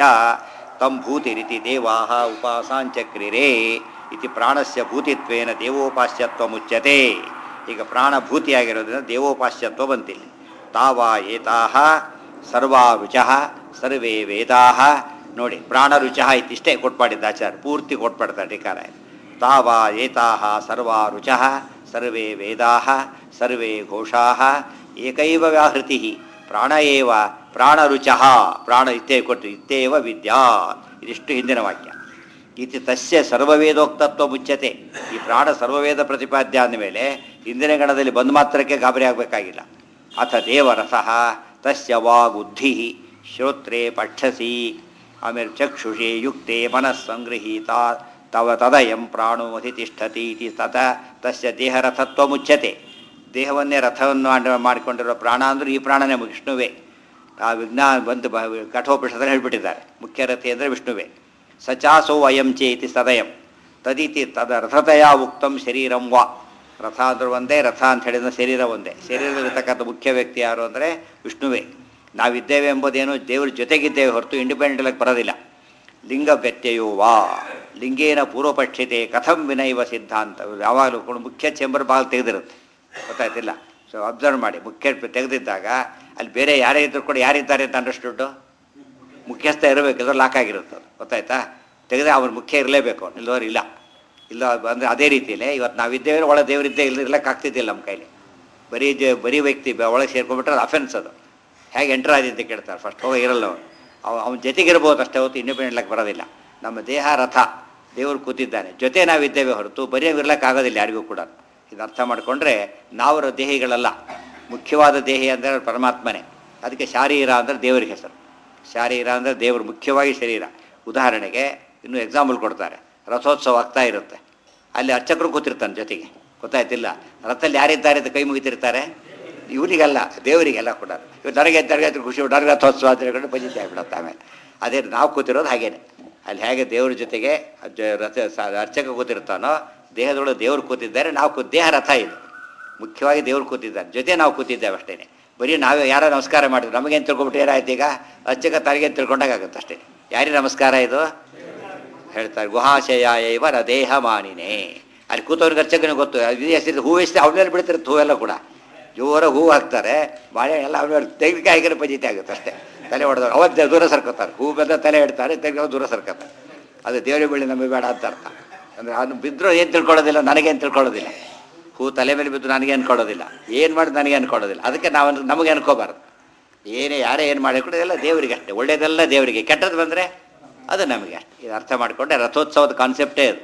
ತಂ ಭೂತಿರಿತಿ ದೇವಾ ಉಪಾಸಾಂಚಕ್ರಿರೇ ಇತಿ ಪ್ರಾಣಸ್ಯ ಭೂತಿತ್ವೇನ ದೇವೋಪಾಸ್ಯತ್ವ ಮುಚ್ಯತೆ ಈಗ ಪ್ರಾಣ ಭೂತಿಯಾಗಿರೋದ್ರಿಂದ ದೇವೋಪಾಸ್ಯತ್ವ ಬಂತಿಲ್ಲ ತಾವಾ ಏತಾಹ ಸರ್ವಾ ರುಚಃ ಸರ್ವೇ ವೇದಾಹ ನೋಡಿ ಪ್ರಾಣ ರುಚಃ ಇತ್ತಿಷ್ಟೇ ಕೊಟ್ಪಾಡಿದ್ದ ಆಚಾರ್ಯ ಪೂರ್ತಿ ಕೊಟ್ಪಾಡ್ತಾರೆ ಟೀಕಾರ ತಾವಾ ಏತಾಹ ಸರ್ವಾ ರುಚಃ ಸರ್ವೇ ವೇದಾಹ ಸರ್ವೇ ಘೋಷಾಹ ಏಕೈವ ವ್ಯಾಹೃತಿ ಪ್ರಾಣ ಏವ ಪ್ರಾಣರುಚಃ ಪ್ರಾಣ ಇತ್ತೇ ಕೊಟ್ಟು ಇತ್ತೇವ ವಿದ್ಯಾ ಇದಿಷ್ಟು ಹಿಂದಿನ ವಾಕ್ಯ ಇತಿ ತಸ್ಯ ಸರ್ವವೇದೋಕ್ತತ್ವ ಮುಚ್ಚತೆ ಈ ಪ್ರಾಣ ಸರ್ವವೇದ ಪ್ರತಿಪಾದ್ಯ ಅಂದಮೇಲೆ ಹಿಂದಿನ ಗಣದಲ್ಲಿ ಬಂದ ಮಾತ್ರಕ್ಕೆ ಗಾಬರಿ ಆಗಬೇಕಾಗಿಲ್ಲ ಅಥ ದೇವರಸಃ ತಸ್ಯ ವಾಗುದ್ಧಿ ಶ್ರೋತ್ರೆ ಪಕ್ಷಸಿ ಆಮೇಲೆ ಚಕ್ಷುಷಿ ಯುಕ್ತೆ ಮನಸ್ಸಂಗೃಹೀತ ತವ ತದಯಂ ಪ್ರಾಣೋ ಅಧಿತಿಷ್ಠತಿ ಇತಿ ತತ ತಸ್ಯ ದೇಹರಥತ್ವ ಮುಚ್ಚತೆ ದೇಹವನ್ನೇ ರಥವನ್ನು ಆಂಡ- ಮಾಡಿಕೊಂಡಿರೋ ಪ್ರಾಣ ಅಂದ್ರೆ ಈ ಪ್ರಾಣನೇ ವಿಷ್ಣುವೇ ಆ ವಿಜ್ಞಾನ ಬಂದು ಬ ಕಠೋಪನಿಷದಲ್ಲಿ ಹೇಳ್ಬಿಟ್ಟಿದ್ದಾರೆ ಮುಖ್ಯ ರಥಿ ಅಂದರೆ ವಿಷ್ಣುವೇ ಸಚಾಸೋ ಅಯಂ ಚೇತಿ ಸದಯಂ ತದಿತಿ ತದ ರಥತೆಯ ಉಕ್ತಂ ಶರೀರಂ ವಾ ರಥ ಅಂದ್ರೆ ಒಂದೇ ರಥ ಅಂತ ಹೇಳಿದ ಶರೀರ ಒಂದೇ ಶರೀರದಲ್ಲಿರ್ತಕ್ಕಂಥ ಮುಖ್ಯ ವ್ಯಕ್ತಿ ಯಾರು ಅಂದರೆ ವಿಷ್ಣುವೇ ನಾವಿದ್ದೇವೆ ಎಂಬುದೇನು ದೇವ್ರ ಜೊತೆಗಿದ್ದೇವೆ ಹೊರತು ಇಂಡಿಪೆಂಡೆಂಟಾಗಿ ಬರೋದಿಲ್ಲ ಲಿಂಗ ವ್ಯತ್ಯಯೋ ವಾ ಲಿಂಗೇನ ಪೂರ್ವಪಕ್ಷಿತೆ ಕಥಂ ವಿನೈವ ಸಿದ್ಧಾಂತ ಯಾವಾಗಲೂ ಕೂಡ ಮುಖ್ಯ ಚೇಂಬರ್ ಬಾಗಿಲು ತೆಗೆದಿರುತ್ತೆ ಗೊತ್ತಾಯ್ತಿಲ್ಲ ಸೊ ಅಬ್ಸರ್ವ್ ಮಾಡಿ ಮುಖ್ಯ ತೆಗೆದಿದ್ದಾಗ ಅಲ್ಲಿ ಬೇರೆ ಯಾರೇ ಇದ್ರು ಕೂಡ ಯಾರಿದ್ದಾರೆ ಅಂತ ಅಂಡರ್ಸ್ಟುಡ್ಡು ಮುಖ್ಯಸ್ಥ ಇರಬೇಕು ಇಲ್ಲದ್ರೆ ಲಾಕ್ ಆಗಿರುತ್ತೆ ಅದು ಗೊತ್ತಾಯ್ತಾ ತೆಗೆದ್ರೆ ಅವ್ರು ಮುಖ್ಯ ಇರಲೇಬೇಕು ಇಲ್ಲದವ್ರು ಇಲ್ಲ ಇಲ್ಲ ಅಂದರೆ ಅದೇ ರೀತಿಯಲ್ಲೇ ಇವತ್ತು ನಾವಿದ್ದೇವೆ ಒಳ ದೇವರಿದ್ದೇ ಇಲ್ಲ ಇರ್ಲಕ್ಕೆ ಆಗ್ತಿದ್ದಿಲ್ಲ ನಮ್ಮ ಕೈಲಿ ಬರೀ ಜ ಬರೀ ವ್ಯಕ್ತಿ ಬ- ಒಳಗೆ ಸೇರ್ಕೊಂಡ್ಬಿಟ್ರೆ ಅದು ಅಫೆನ್ಸ್ ಅದು ಹೇಗೆ ಎಂಟ್ರ್ ಆದಿ ಅಂತ ಕೇಳ್ತಾರೆ ಫಸ್ಟ್ ಹೋಗಿ ಇರಲ್ಲ ಅವನು ಅವ ಅವನ ಜೊತೆಗಿರ್ಬೋದು ಅಷ್ಟೇ ಹೊತ್ತು ಇಂಡಿಪೆಂಡೆಂಟ್ಲಾಗಿ ಬರೋದಿಲ್ಲ ನಮ್ಮ ದೇಹ ರಥ ದೇವರು ಕೂತಿದ್ದಾನೆ ಜೊತೆ ನಾವಿದ್ದೇವೆ ಹೊರತು ಬರೀ ಇರ್ಲಕ್ಕೆ ಆಗೋದಿಲ್ಲ ಯಾರಿಗೂ ಕೂಡ ಇದು ಅರ್ಥ ಮಾಡಿಕೊಂಡ್ರೆ ನಾವು ದೇಹಿಗಳಲ್ಲ ಮುಖ್ಯವಾದ ದೇಹಿ ಅಂದರೆ ಪರಮಾತ್ಮನೇ ಅದಕ್ಕೆ ಶಾರೀರ ಅಂದರೆ ದೇವರಿಗೆ ಹೆಸರು ಶಾರೀರ ಅಂದರೆ ದೇವರು ಮುಖ್ಯವಾಗಿ ಶರೀರ ಉದಾಹರಣೆಗೆ ಇನ್ನೂ ಎಕ್ಸಾಂಪಲ್ ಕೊಡ್ತಾರೆ ರಥೋತ್ಸವ ಆಗ್ತಾ ಇರುತ್ತೆ ಅಲ್ಲಿ ಅರ್ಚಕರು ಕೂತಿರ್ತಾನೆ ಜೊತೆಗೆ ಗೊತ್ತಾಯ್ತಿಲ್ಲ ರಥದಲ್ಲಿ ಯಾರಿದ್ದಾರೆ ಅಂತ ಕೈ ಮುಗಿತಿರ್ತಾರೆ ಇವರಿಗೆಲ್ಲ ದೇವರಿಗೆಲ್ಲ ಕೂಡ ಇವ್ರು ನನಗೆ ನನಗೆ ಅಂತ ಖುಷಿ ನನಗೆ ರಥೋತ್ಸವ ಅಂತ ಹೇಳ್ಕೊಂಡು ಪಂಜಿತಿ ಆಗ್ಬಿಡತ್ತೆ ಆಮೇಲೆ ಅದೇ ನಾವು ಕೂತಿರೋದು ಹಾಗೇನೆ ಅಲ್ಲಿ ಹೇಗೆ ದೇವ್ರ ಜೊತೆಗೆ ಅಜ್ಜ- ರಥ ಸ- ಅರ್ಚಕ ಕೂತಿರ್ತಾನೋ ದೇಹದೊಳಗೆ ದೇವ್ರು ಕೂತಿದ್ದಾರೆ ನಾವು ಕೂ ದೇಹ ರಥ ಇದೆ ಮುಖ್ಯವಾಗಿ ದೇವ್ರು ಕೂತಿದ್ದಾರೆ ಜೊತೆ ನಾವು ಕೂತಿದ್ದೇವೆ ಅಷ್ಟೇ ಬರೀ ನಾವೇ ಯಾರೋ ನಮಸ್ಕಾರ ಮಾಡಿದ್ರು ನಮಗೇನು ತಿಳ್ಕೊಬಿಟ್ಟು ಏನಾಯ್ತು ಈಗ ಅರ್ಚಕ ತನಗೇನು ತಿಳ್ಕೊಂಡಾಗುತ್ತೆ ಅಷ್ಟೇ ಯಾರಿಗೆ ನಮಸ್ಕಾರ ಇದು ಹೇಳ್ತಾರೆ ಗುಹಾಶಯ ಇವ ನ ದೇಹ ಮಾನಿನೇ ಅಲ್ಲಿ ಕೂತವ್ರಿಗೆ ಅರ್ಚಕನಿಗೆ ಗೊತ್ತು ಇದು ಹೆಸರು ಹೂ ಎಷ್ಟು ಅವನ ಮೇಲೆ ಬಿಡ್ತಿರುತ್ತೆ ಹೂವೆಲ್ಲ ಕೂಡ ಜೋರ ಹೂ ಹಾಕ್ತಾರೆ ಬಾಳೆ ಎಲ್ಲ ಅವನ ಮೇಲೆ ತೆಂಗಿನಕಾಯಿ ಹಾಕಿದ್ರೆ ಪಂಜಿತಿ ಆಗುತ್ತೆ ಅಷ್ಟೇ ತಲೆ ಹೊಡೆದವ್ರು ಅವತ್ತು ದೂರ ಸರ್ಕೋತಾರೆ ಹೂ ಬೆಲ್ಲ ತಲೆ ಇಡ್ತಾರೆ ತೆಂಗಿನ ದೂರ ಸರ್ಕೋತಾರೆ ಅದು ದೇವರ ಬೀಳಿ ನಮಗೆ ಬೇಡ ಅಂತ ಅರ್ಥ ಅಂದರೆ ಅದು ಬಿದ್ದರೂ ಏನು ತಿಳ್ಕೊಳ್ಳೋದಿಲ್ಲ ನನಗೇನು ತಿಳ್ಕೊಳ್ಳೋದಿಲ್ಲ ಹೂ ತಲೆ ಮೇಲೆ ಬಿದ್ದು ನನಗೆ ಅನ್ಕೊಳ್ಳೋದಿಲ್ಲ ಏನು ಮಾಡಿ ನನಗೆ ಅನ್ಕೊಳ್ಳೋದಿಲ್ಲ ಅದಕ್ಕೆ ನಾವು ನಮಗೆ ಅನ್ಕೋಬಾರ್ದು ಏನೇ ಯಾರೇ ಏನು ಮಾಡಿ ಕೂಡ ಎಲ್ಲ ದೇವರಿಗೆ ಅಷ್ಟೇ ಒಳ್ಳೇದೆಲ್ಲ ದೇವರಿಗೆ ಕೆಟ್ಟದ್ದು ಬಂದರೆ ಅದು ನಮಗೆ ಅಷ್ಟೇ ಇದು ಅರ್ಥ ಮಾಡಿಕೊಂಡೆ ರಥೋತ್ಸವದ ಕಾನ್ಸೆಪ್ಟೇ ಇದು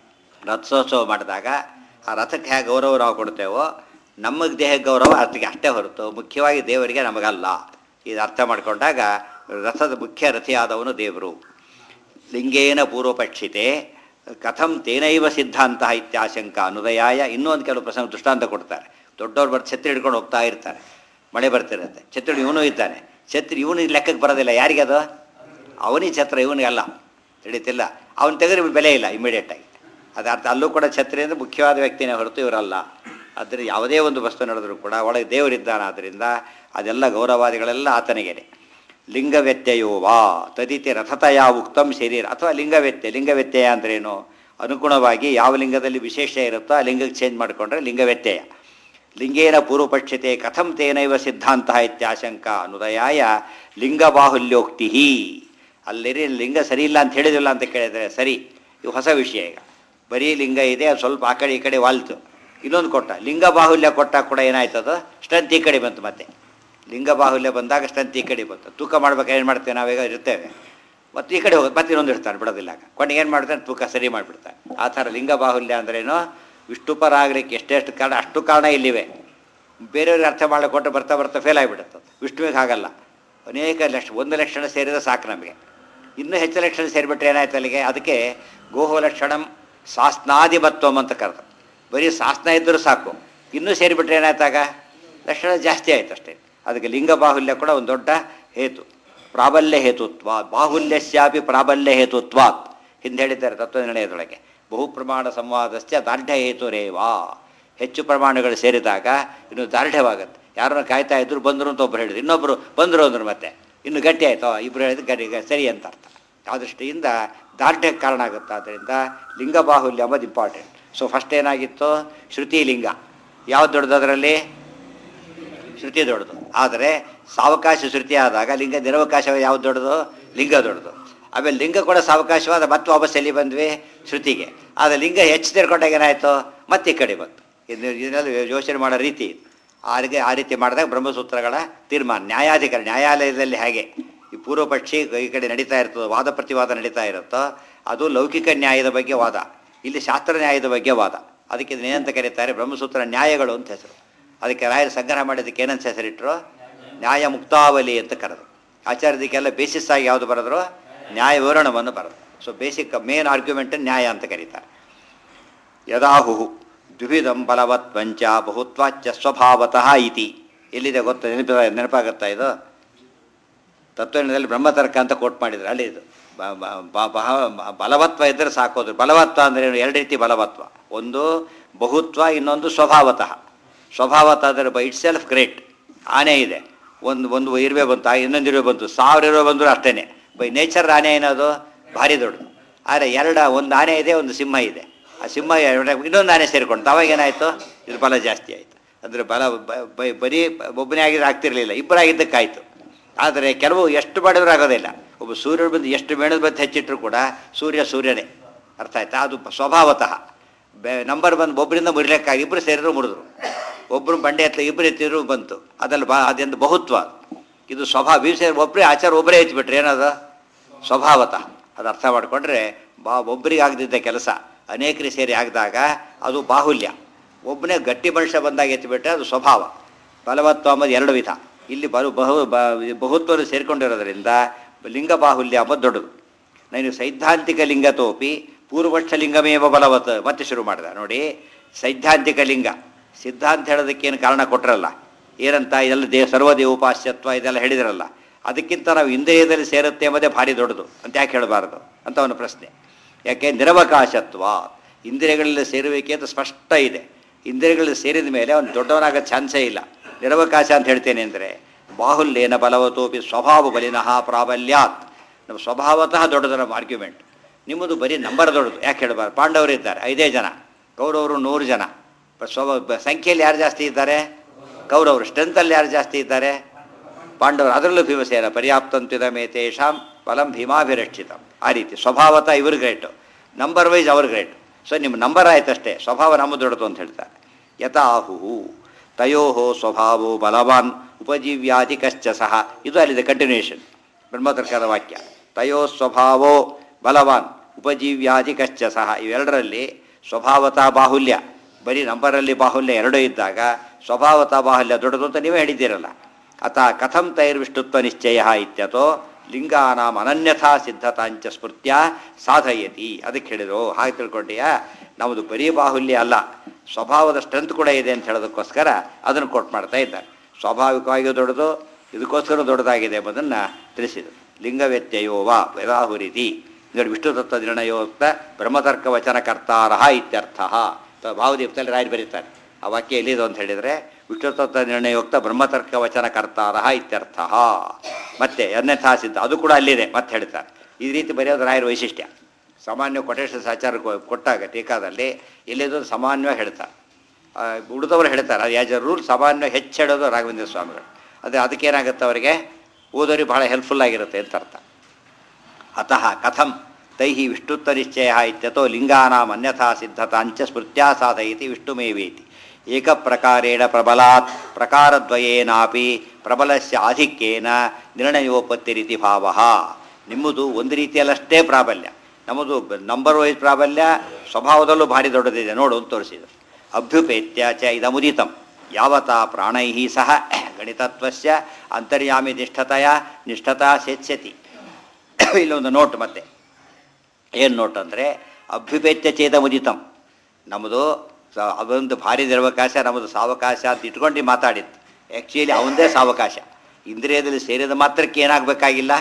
ರಥೋತ್ಸವ ಮಾಡಿದಾಗ ಆ ರಥಕ್ಕೆ ಹೇಗೆ ಗೌರವ ನಾವು ಕೊಡ್ತೇವೋ ನಮಗೆ ದೇಹಕ್ಕೆ ಗೌರವ ಅದಕ್ಕೆ ಅಷ್ಟೇ ಹೊರತು ಮುಖ್ಯವಾಗಿ ದೇವರಿಗೆ ನಮಗಲ್ಲ ಇದು ಅರ್ಥ ಮಾಡಿಕೊಂಡಾಗ ರಥದ ಮುಖ್ಯ ರಥಿಯಾದವನು ದೇವರು ಲಿಂಗೇನ ಪೂರ್ವಪಕ್ಷಿತೆ ಕಥಂ ತೇನೈವ ಸಿದ್ಧಾಂತ ಇತ್ಯಾಶಂಕ ಅನುದಯಾಯ ಇನ್ನೊಂದು ಕೆಲವು ಪ್ರಸಂಗ ದೃಷ್ಟಾಂತ ಕೊಡ್ತಾರೆ ದೊಡ್ಡವ್ರು ಬರ್ದು ಛತ್ರಿ ಹಿಡ್ಕೊಂಡು ಹೋಗ್ತಾ ಇರ್ತಾರೆ ಮಳೆ ಬರ್ತಿರುತ್ತೆ ಛತ್ರಿ ಇವನು ಇದ್ದಾನೆ ಛತ್ರಿ ಇವನು ಲೆಕ್ಕಕ್ಕೆ ಬರೋದಿಲ್ಲ ಯಾರಿಗೆ ಅದು ಅವನಿಗೆ ಛತ್ರ ಇವನಿಗಲ್ಲ ತಿಳಿತಿಲ್ಲ ಅವನು ತೆಗೆದ್ರೆ ಬೆಲೆ ಇಲ್ಲ ಇಮಿಡಿಯೇಟಾಗಿ ಅದು ಅರ್ಥ ಅಲ್ಲೂ ಕೂಡ ಛತ್ರಿ ಅಂದರೆ ಮುಖ್ಯವಾದ ವ್ಯಕ್ತಿನೇ ಹೊರತು ಇವರಲ್ಲ ಆದರೆ ಯಾವುದೇ ಒಂದು ವಸ್ತು ನಡೆದರೂ ಕೂಡ ಒಳಗೆ ದೇವರಿದ್ದಾನೆ ಆದ್ದರಿಂದ ಅದೆಲ್ಲ ಗೌರವಾದಿಗಳೆಲ್ಲ ಆತನಿಗೇನೆ ಲಿಂಗ ವ್ಯತ್ಯಯೋ ವಾ ತದಿತಿ ರಥತಯ ಉಕ್ತಂ ಶರೀರ ಅಥವಾ ಲಿಂಗ ವ್ಯತ್ಯಯ ಲಿಂಗ ವ್ಯತ್ಯಯ ಅಂದ್ರೇನು ಅನುಗುಣವಾಗಿ ಯಾವ ಲಿಂಗದಲ್ಲಿ ವಿಶೇಷ ಇರುತ್ತೋ ಆ ಲಿಂಗಕ್ಕೆ ಚೇಂಜ್ ಮಾಡಿಕೊಂಡ್ರೆ ಲಿಂಗ ವ್ಯತ್ಯಯ ಲಿಂಗೇನ ಪೂರ್ವಪಕ್ಷತೆ ಕಥಂ ತೇನೈವ ಸಿದ್ಧಾಂತ ಇತ್ಯಾಶಂಕ ಅನುದಯಾಯ ಲಿಂಗಬಾಹುಲ್ಯೋಕ್ತಿ ಅಲ್ಲಿರಿ ಲಿಂಗ ಸರಿ ಇಲ್ಲ ಅಂತ ಹೇಳಿದಿಲ್ಲ ಅಂತ ಕೇಳಿದರೆ ಸರಿ ಇದು ಹೊಸ ವಿಷಯ ಈಗ ಬರೀ ಲಿಂಗ ಇದೆ ಅದು ಸ್ವಲ್ಪ ಆ ಕಡೆ ಈ ಕಡೆ ವಾಲ್ತು ಇನ್ನೊಂದು ಕೊಟ್ಟ ಲಿಂಗ ಬಾಹುಲ್ಯ ಕೊಟ್ಟಾಗ ಕೂಡ ಏನಾಯ್ತದ ಸ್ಟ್ರೆಂತ್ ಈ ಕಡೆ ಬಂತು ಮತ್ತೆ ಲಿಂಗ ಬಾಹುಲ್ಯ ಬಂದಾಗ ಸ್ಟ್ರೆಂತ್ ಈ ಕಡೆ ಬಂತು ತೂಕ ಮಾಡ್ಬೇಕಾದ್ರೆ ಏನು ಮಾಡ್ತೇವೆ ನಾವೀಗ ಇರ್ತೇವೆ ಮತ್ತು ಈ ಕಡೆ ಹೋಗೋದು ಮತ್ತೆ ಇನ್ನೊಂದು ಇರ್ತಾನೆ ಬಿಡೋದಿಲ್ಲ ಆಗ ಕೊನೆಗೆ ಏನು ಮಾಡ್ತಾನೆ ತೂಕ ಸರಿ ಮಾಡಿಬಿಡ್ತಾನೆ ಆ ಥರ ಲಿಂಗ ಬಾಹುಲ್ಯ ಅಂದ್ರೇನು ವಿಷ್ಣುಪರ ಆಗ್ಲಿಕ್ಕೆ ಎಷ್ಟೆಷ್ಟು ಕಾರಣ ಅಷ್ಟು ಕಾರಣ ಇಲ್ಲಿವೆ ಬೇರೆಯವ್ರಿಗೆ ಅರ್ಥ ಮಾಡಕ್ಕೆ ಕೊಟ್ಟು ಬರ್ತಾ ಬರ್ತಾ ಫೇಲ್ ಆಗಿಬಿಡುತ್ತೆ ವಿಷ್ಣುವಿಗೆ ಹಾಗಲ್ಲ ಅನೇಕ ಲಕ್ಷ ಒಂದು ಲಕ್ಷಣ ಸೇರಿದ್ರೆ ಸಾಕು ನಮಗೆ ಇನ್ನೂ ಹೆಚ್ಚು ಲಕ್ಷಣ ಸೇರಿಬಿಟ್ರೆ ಏನಾಯ್ತು ಅಲ್ಲಿಗೆ ಅದಕ್ಕೆ ಗೋಹೋ ಲಕ್ಷಣಂ ಶಾಸ್ನಾಧಿಮತ್ವಂ ಅಂತ ಕರೆದು ಬರೀ ಶಾಸ್ನ ಇದ್ದರೂ ಸಾಕು ಇನ್ನೂ ಸೇರಿಬಿಟ್ರೆ ಏನಾಯ್ತಾಗ ಲಕ್ಷಣ ಜಾಸ್ತಿ ಆಯ್ತು ಅಷ್ಟೇ ಅದಕ್ಕೆ ಲಿಂಗ ಬಾಹುಲ್ಯ ಕೂಡ ಒಂದು ದೊಡ್ಡ ಹೇತು ಪ್ರಾಬಲ್ಯ ಹೇತುತ್ವ ಬಾಹುಲ್ಯಸ್ಯಾಪಿ ಪ್ರಾಬಲ್ಯ ಹೇತುತ್ವಾತ್ ಹಿಂದೆ ಹೇಳಿದ್ದಾರೆ ತತ್ವನಿರ್ಣಯದೊಳಗೆ ಬಹು ಪ್ರಮಾಣ ಸಂವಾದಸ್ಯ ದಾರ್ಢ್ಯ ಹೇತುರೇವಾ ಹೆಚ್ಚು ಪ್ರಮಾಣಗಳು ಸೇರಿದಾಗ ಇನ್ನು ದಾರ್ಢ್ಯವಾಗುತ್ತೆ ಯಾರನ್ನ ಕಾಯ್ತಾ ಇದ್ರು ಬಂದರು ಅಂತ ಒಬ್ರು ಹೇಳಿದ್ರು ಇನ್ನೊಬ್ಬರು ಬಂದರು ಅಂದರು ಮತ್ತೆ ಇನ್ನು ಗಟ್ಟಿ ಆಯಿತು ಇಬ್ಬರು ಹೇಳಿದ್ರು ಗಟ್ಟಿ ಸರಿ ಅಂತ ಅರ್ಥ ಆ ದೃಷ್ಟಿಯಿಂದ ದಾರ್ಢ್ಯಕ್ಕೆ ಕಾರಣ ಆಗುತ್ತೆ ಆದ್ದರಿಂದ ಲಿಂಗ ಬಾಹುಲ್ಯ ಅಂಬುದು ಇಂಪಾರ್ಟೆಂಟ್ ಸೊ ಫಸ್ಟ್ ಏನಾಗಿತ್ತು ಶ್ರುತಿ ಲಿಂಗ ಯಾವ್ದು ದೊಡ್ಡದು ಅದರಲ್ಲಿ ಶ್ರುತಿ ದೊಡ್ಡದು ಆದರೆ ಸಾವಕಾಶ ಶ್ರುತಿ ಆದಾಗ ಲಿಂಗ ನಿರವಕಾಶ ಯಾವ್ದು ದೊಡ್ಡದು ಲಿಂಗ ದೊಡ್ಡದು ಆಮೇಲೆ ಲಿಂಗ ಕೂಡ ಸಾವಕಾಶವಾದ ಮತ್ತೆ ವಾಪಸ್ ಎಲ್ಲಿ ಬಂದ್ವಿ ಶ್ರುತಿಗೆ ಆದರೆ ಲಿಂಗ ಹೆಚ್ಚು ತಿರ್ಕೊಂಡಾಗ ಏನಾಯಿತು ಮತ್ತೆ ಈ ಕಡೆ ಬಂತು ಇದು ಇದನ್ನೆಲ್ಲ ಯೋಚನೆ ಮಾಡೋ ರೀತಿ ಇದು. ಆ ರೀತಿ ಆ ರೀತಿ ಮಾಡಿದಾಗ ಬ್ರಹ್ಮಸೂತ್ರಗಳ ತೀರ್ಮಾನ ನ್ಯಾಯಾಧಿಕಾರಿ ನ್ಯಾಯಾಲಯದಲ್ಲಿ ಹೇಗೆ ಈ ಪೂರ್ವ ಪಕ್ಷಿ ಈ ಕಡೆ ನಡೀತಾ ಇರ್ತದೋ ವಾದ ಪ್ರತಿವಾದ ನಡೀತಾ ಇರುತ್ತೋ ಅದು ಲೌಕಿಕ ನ್ಯಾಯದ ಬಗ್ಗೆ ವಾದ ಇಲ್ಲಿ ಶಾಸ್ತ್ರ ನ್ಯಾಯದ ಬಗ್ಗೆ ವಾದ ಅದಕ್ಕೆ ಇದನ್ನೇನಂತ ಕರೀತಾರೆ ಬ್ರಹ್ಮಸೂತ್ರ ನ್ಯಾಯಗಳು ಅಂತ ಹೆಸರು ಅದಕ್ಕೆ ರಾಯರು ಸಂಗ್ರಹ ಮಾಡಿದ್ದಕ್ಕೆ ಏನಂತ ಹೆಸರಿಟ್ಟರು ನ್ಯಾಯ ಮುಕ್ತಾವಲಿ ಅಂತ ಕರೆದು ಆಚಾರ್ಯದಕ್ಕೆಲ್ಲ ಬೇಸಿಸ್ ಆಗಿ ಯಾವುದು ಬರೆದ್ರು ನ್ಯಾಯ ವಿವರಣವನ್ನು ಬರೆದು ಸೊ ಬೇಸಿಕ್ ಮೇನ್ ಆರ್ಗ್ಯುಮೆಂಟ್ ನ್ಯಾಯ ಅಂತ ಕರೀತಾರೆ ಯದಾಹು ದ್ವಿವಿಧಂ ಬಲವತ್ವಂಚ ಬಹುತ್ವಾಚ್ಚ ಸ್ವಭಾವತಃ ಇತಿ ಎಲ್ಲಿದೆ ಗೊತ್ತ ನೆನಪ ನೆನಪಾಗುತ್ತಾ ಇದು ತತ್ವಜ್ಞಾನದಲ್ಲಿ ಬ್ರಹ್ಮತರ್ಕ ಅಂತ ಕೋಟ್ ಮಾಡಿದ್ರು ಅಲ್ಲಿ ಇದು ಬ- ಬ- ಬ- ಬಹ- ಬಲವತ್ವ ಇದ್ದರೆ ಸಾಕೋದು ಬಲವತ್ವ ಅಂದರೆ ಏನು? ಎರಡು ರೀತಿ ಬಲವತ್ವ ಒಂದು ಬಹುತ್ವ ಇನ್ನೊಂದು ಸ್ವಭಾವತಃ ಸ್ವಭಾವತಃ ಅಂದರೆ ಬೈ ಇಟ್ ಸೆಲ್ಫ್ ಗ್ರೇಟ್ ಆನೆ ಇದೆ ಒಂದು ಒಂದು ಇರುವೆ ಬಂತು ಆ ಇನ್ನೊಂದು ಇರುವೆ ಬಂತು ಸಾವಿರ ಇರುವೆ ಬಂದರೂ ಅಷ್ಟೇ ಬೈ ನೇಚರ್ ಆನೆ ಏನದು ಭಾರಿ ದೊಡ್ಡದು ಆದರೆ ಎರಡ ಒಂದು ಆನೆ ಇದೆ ಒಂದು ಸಿಂಹ ಇದೆ ಆ ಸಿಂಹ ಎರಡು- ಇನ್ನೊಂದು ಆನೆ ಸೇರಿಕೊಂಡು ಅವಾಗ ಏನಾಯಿತು ಇದ್ರ ಬಲ ಜಾಸ್ತಿ ಆಯಿತು ಅಂದರೆ ಬಲ ಬ- ಬ- ಬರೀ ಒಬ್ಬನೇ ಆಗಿದ್ರೆ ಆಗ್ತಿರ್ಲಿಲ್ಲ ಇಬ್ಬರಾಗಿದ್ದಕ್ಕಾಯಿತು ಆದರೆ ಕೆಲವು ಎಷ್ಟು ಮಾಡಿದ್ರೂ ಆಗೋದಿಲ್ಲ ಒಬ್ಬ ಸೂರ್ಯನ ಬಂದು ಎಷ್ಟು ಮೇಣದ ಬಂದು ಹೆಚ್ಚಿಟ್ಟರು ಕೂಡ ಸೂರ್ಯ ಸೂರ್ಯನೇ ಅರ್ಥ ಆಯ್ತಾ ಅದು ಸ್ವಭಾವತಃ ಬೆ ನಂಬರ್ ಬಂದು ಒಬ್ಬರಿಂದ ಮುರಿಲಿಕ್ಕಾಗಿ ಇಬ್ಬರು ಸೇರಿದ್ರು ಮುರಿದ್ರು ಒಬ್ಬರು ಬಂಡೆ ಹತ್ರ ಇಬ್ಬರು ಎತ್ತಿದ್ರು ಬಂತು ಅದ್ರಲ್ಲಿ ಬಾ ಅದೆಂದು ಬಹುತ್ವ ಅದು. ಇದು ಸ್ವಭಾವ ಬೀ ಸೇರಿ ಒಬ್ಬರೇ ಆಚಾರ ಒಬ್ಬರೇ ಎತ್ತಿಬಿಟ್ರೆ ಏನದು ಸ್ವಭಾವತಃ ಅದು ಅರ್ಥ ಮಾಡಿಕೊಂಡ್ರೆ ಬಾ ಒಬ್ಬರಿಗೆ ಆಗದಿದ್ದ ಕೆಲಸ ಅನೇಕರಿಗೆ ಸೇರಿ ಆಗಿದಾಗ ಅದು ಬಾಹುಲ್ಯ ಒಬ್ಬನೇ ಗಟ್ಟಿ ಮನುಷ್ಯ ಬಂದಾಗ ಎತ್ತಿಬಿಟ್ರೆ ಅದು ಸ್ವಭಾವ ಬಲವತ್ವ ಅಂಬುದು ಎರಡು ವಿಧ ಇಲ್ಲಿ ಬಲು ಬಹು ಬ- ಬಹುತ್ವವನ್ನು ಸೇರಿಕೊಂಡಿರೋದ್ರಿಂದ ಲಿಂಗ ಬಾಹುಲ್ಯ ಅಂಬುದು ದೊಡ್ಡದು ನಾನು ಸೈದ್ಧಾಂತಿಕ ಲಿಂಗತೋಪಿ ಪೂರ್ವಕ್ಷ ಲಿಂಗಮೇವ ಬಲವತ್ ಮತ್ತೆ ಶುರು ಮಾಡಿದ ನೋಡಿ ಸೈದ್ಧಾಂತಿಕ ಲಿಂಗ ಸಿದ್ಧಾಂತ ಹೇಳೋದಕ್ಕೇನು ಕಾರಣ ಕೊಟ್ಟರಲ್ಲ ಏನಂತ ಇದೆಲ್ಲ ದೇವ ಸರ್ವದೇವೋಪಾಸ್ಯತ್ವ ಇದೆಲ್ಲ ಹೇಳಿದ್ರಲ್ಲ ಅದಕ್ಕಿಂತ ನಾವು ಇಂದ್ರಿಯದಲ್ಲಿ ಸೇರುತ್ತೆ ಎಂಬುದೇ ಭಾರಿ ದೊಡ್ಡದು ಅಂತ ಯಾಕೆ ಹೇಳಬಾರ್ದು ಅಂತ ಅವನ ಪ್ರಶ್ನೆ ಯಾಕೆ ನಿರವಕಾಶತ್ವ ಇಂದ್ರಿಯಗಳಲ್ಲಿ ಸೇರುವಿಕೆ ಅಂತ ಸ್ಪಷ್ಟ ಇದೆ ಇಂದ್ರಿಯಗಳಲ್ಲಿ ಸೇರಿದ ಮೇಲೆ ಅವನು ದೊಡ್ಡವನಾಗೋ ಚಾನ್ಸೇ ಇಲ್ಲ ನಿರವಕಾಶ ಅಂತ ಹೇಳ್ತೇನೆ ಅಂದರೆ ಬಾಹುಲ್ಯೇನ ಬಲವತೋಪಿ ಸ್ವಭಾವ ಬಲಿನಃ ಪ್ರಾಬಲ್ಯಾತ್ ನಮ್ಮ ಸ್ವಭಾವತಃ ದೊಡ್ಡದು ನಮ್ಮ ಆರ್ಗ್ಯುಮೆಂಟ್ ನಿಮ್ಮದು ಬರೀ ನಂಬರ್ ದೊಡ್ಡದು ಯಾಕೆ ಹೇಳಬಾರ್ದು ಪಾಂಡವರು ಇದ್ದಾರೆ ಐದೇ ಜನ ಕೌರವರು ನೂರು ಜನ ಬ- ಸ್ವಭಾವ ಬ- ಸಂಖ್ಯೆಯಲ್ಲಿ ಯಾರು ಜಾಸ್ತಿ ಇದ್ದಾರೆ ಕೌರವರು ಸ್ಟ್ರೆಂತಲ್ಲಿ ಯಾರು ಜಾಸ್ತಿ ಇದ್ದಾರೆ ಪಾಂಡವರು ಅದರಲ್ಲೂ ಭೀಮಸೇನ ಪರ್ಯಾಪ್ತಂತ್ವಿದ ಮೇತೇಶಾಂ ಬಲಂ ಭೀಮಾಭಿರಕ್ಷಿತ ಆ ರೀತಿ ಸ್ವಭಾವತಃ ಇವರು ಗ್ರೇಟು ನಂಬರ್ ವೈಸ್ ಅವ್ರು ಗ್ರೇಟ್ ಸೊ ನಿಮ್ಮ ನಂಬರ್ ಆಯ್ತಷ್ಟೇ ಸ್ವಭಾವ ನಮ್ಮ ದೊಡ್ಡದು ಅಂತ ಹೇಳ್ತಾರೆ ಯಥಾಹು ತಯೋ ಸ್ವಭಾವೋ ಬಲವಾನ್ ಉಪಜೀವ್ಯಾತಿ ಕಶ್ಚ ಸಹ ಇದು ಅಲ್ಲಿದೆ ಕಂಟಿನ್ಯೂಷನ್ ಬ್ರಹ್ಮತರ್ಕದ ವಾಕ್ಯ ತಯೋ ಸ್ವಭಾವೋ ಬಲವಾನ್ ಉಪಜೀವ್ಯಾತಿ ಕಶ್ಚ ಸಹ ಇವೆರಡರಲ್ಲಿ ಸ್ವಭಾವತಃ ಬಾಹುಲ್ಯ ಬರೀ ನಂಬರಲ್ಲಿ ಬಾಹುಲ್ಯ ಎರಡೂ ಇದ್ದಾಗ ಸ್ವಭಾವತಃ ಬಾಹುಲ್ಯ ದೊಡ್ಡದು ಅಂತ ನೀವೇ ಹೇಳಿದ್ದೀರಲ್ಲ ಅತ ಕಥಂ ತೈರ್ವಿಷ್ಣುತ್ವ ನಿಶ್ಚಯ ಇತ್ಯತೋ ಲಿಂಗಾನಾಂ ಅನನ್ಯಥಾ ಸಿದ್ಧತಾಂಚ ಸ್ಮೃತ್ಯ ಸಾಧಯತಿ ಅದಕ್ಕೆ ಹೇಳಿದ್ರು ಹಾಗೆ ತಿಳ್ಕೊಂಡೆಯಾ ನಮ್ಮದು ಬರೀ ಬಾಹುಲ್ಯ ಅಲ್ಲ ಸ್ವಭಾವದ ಸ್ಟ್ರೆಂತ್ ಕೂಡ ಇದೆ ಅಂತ ಹೇಳೋದಕ್ಕೋಸ್ಕರ ಅದನ್ನು ಕೊಟ್ಟು ಮಾಡ್ತಾ ಇದ್ದಾರೆ ಸ್ವಾಭಾವಿಕವಾಗಿಯೂ ದೊಡ್ಡದು ಇದಕ್ಕೋಸ್ಕರ ದೊಡ್ಡದಾಗಿದೆ ಎಂಬುದನ್ನು ತಿಳಿಸಿದರು ಲಿಂಗ ವ್ಯತ್ಯಯೋ ವಾ ವೇದಾಹುರಿತಿ ನೋಡಿ ವಿಷ್ಣು ತತ್ವ ನಿರ್ಣಯೋಕ್ತ ಬ್ರಹ್ಮತರ್ಕ ವಚನ ಕರ್ತಾರಹ ಇತ್ಯರ್ಥ ಭಾವದೀಪದಲ್ಲಿ ರಾಯರು ಬರೀತಾರೆ ಆ ವಾಕ್ಯ ಎಲ್ಲಿದು ಅಂತ ಹೇಳಿದರೆ ವಿಷ್ಣು ತತ್ವ ನಿರ್ಣಯೋಕ್ತ ಬ್ರಹ್ಮತರ್ಕ ವಚನ ಕರ್ತಾರಹ ಇತ್ಯರ್ಥ ಮತ್ತೆ ಅನ್ಯಥಾ ಸಿದ್ಧ ಅದು ಕೂಡ ಅಲ್ಲಿದೆ ಮತ್ತೆ ಹೇಳ್ತಾರೆ ಈ ರೀತಿ ಬರೆಯೋದು ರಾಯರ ವೈಶಿಷ್ಟ್ಯ ಸಾಮಾನ್ಯ ಕೊಟೇಶನ್ ಆಚಾರ ಕೊಟ್ಟಾಗ ಟೀಕಾದಲ್ಲಿ ಎಲ್ಲಿದ್ದು ಸಾಮಾನ್ಯವಾಗಿ ಹೇಳ್ತಾರೆ ಆ, ಉಳಿದವರು ಹೇಳ್ತಾರೆ ಅದು ಆ್ಯಸ್ ಎ ರೂಲ್ ಸಾಮಾನ್ಯ ಹೆಚ್ಚಿಡೋದು ರಾಘವೇಂದ್ರ ಸ್ವಾಮಿಗಳು ಅದೇ ಅದಕ್ಕೇನಾಗುತ್ತೆ ಅವರಿಗೆ ಓದೋರಿಗೆ ಬಹಳ ಹೆಲ್ಪ್ಫುಲ್ ಆಗಿರುತ್ತೆ ಅಂತ ಅರ್ಥ ಅತಃ ಕಥಂ ತೈ ವಿಷ್ಣುತ್ವ ನಿಶ್ಚಯ ಇತ್ಯತೋ ಲಿಂಗಾನಾಂ ಅನ್ಯಥಾ ಸಿದ್ಧತಾಂಚ ಸ್ಮೃತ್ಯಾ ಸಾಧಯತಿ ವಿಷ್ಣುಮೇವೇತಿ ಏಕಪ್ರಕಾರೇಣ ಪ್ರಬಲಾತ್ ಪ್ರಕಾರದ್ವಯೇನಾಪಿ ಪ್ರಬಲಸ್ಯ ಆಧಿಕ್ಯೇನ ನಿರ್ಣಯೋಪತ್ತಿರಿತಿ ಭಾವ ನಿಮ್ಮದು ಒಂದು ರೀತಿಯಲ್ಲಷ್ಟೇ ಪ್ರಾಬಲ್ಯ ನಮ್ಮದು ನಂಬರ್ ವೈಸ್ ಪ್ರಾಬಲ್ಯ ಸ್ವಭಾವದಲ್ಲೂ ಭಾರಿ ದೊಡ್ಡದಿದೆ ನೋಡು ಅಂತ ತೋರಿಸಿದರು ಅಭ್ಯುಪೇತ್ಯ ಚ ಇದಮುದಿತಂ ಯಾವತಾ ಪ್ರಾಣೈ ಸಹ ಗಣಿತತ್ವಸ್ಯ ಅಂತರ್ಯಾಮಿ ನಿಷ್ಠತೆಯ ನಿಷ್ಠತಾ ಸೇತ್ಸ್ಯತಿ ಇಲ್ಲೊಂದು ನೋಟ್ ಮತ್ತೆ ಏನು ನೋಟ್ ಅಂದರೆ ಅಭ್ಯುಪೇತ್ಯ ಚೇತ ಮುದಿತಂ ನಮ್ಮದು ಸ- ಅದೊಂದು ಭಾರಿ ನಿರ್ವಕಾಶ ನಮ್ಮದು ಸಾವಕಾಶ ಅಂತ ಇಟ್ಕೊಂಡು ಮಾತಾಡಿತ್ತು ಆ್ಯಕ್ಚುಲಿ ಅವನದೇ ಸಾವಕಾಶ ಇಂದ್ರಿಯದಲ್ಲಿ ಸೇರಿದ ಮಾತ್ರಕ್ಕೆ ಏನಾಗಬೇಕಾಗಿಲ್ಲ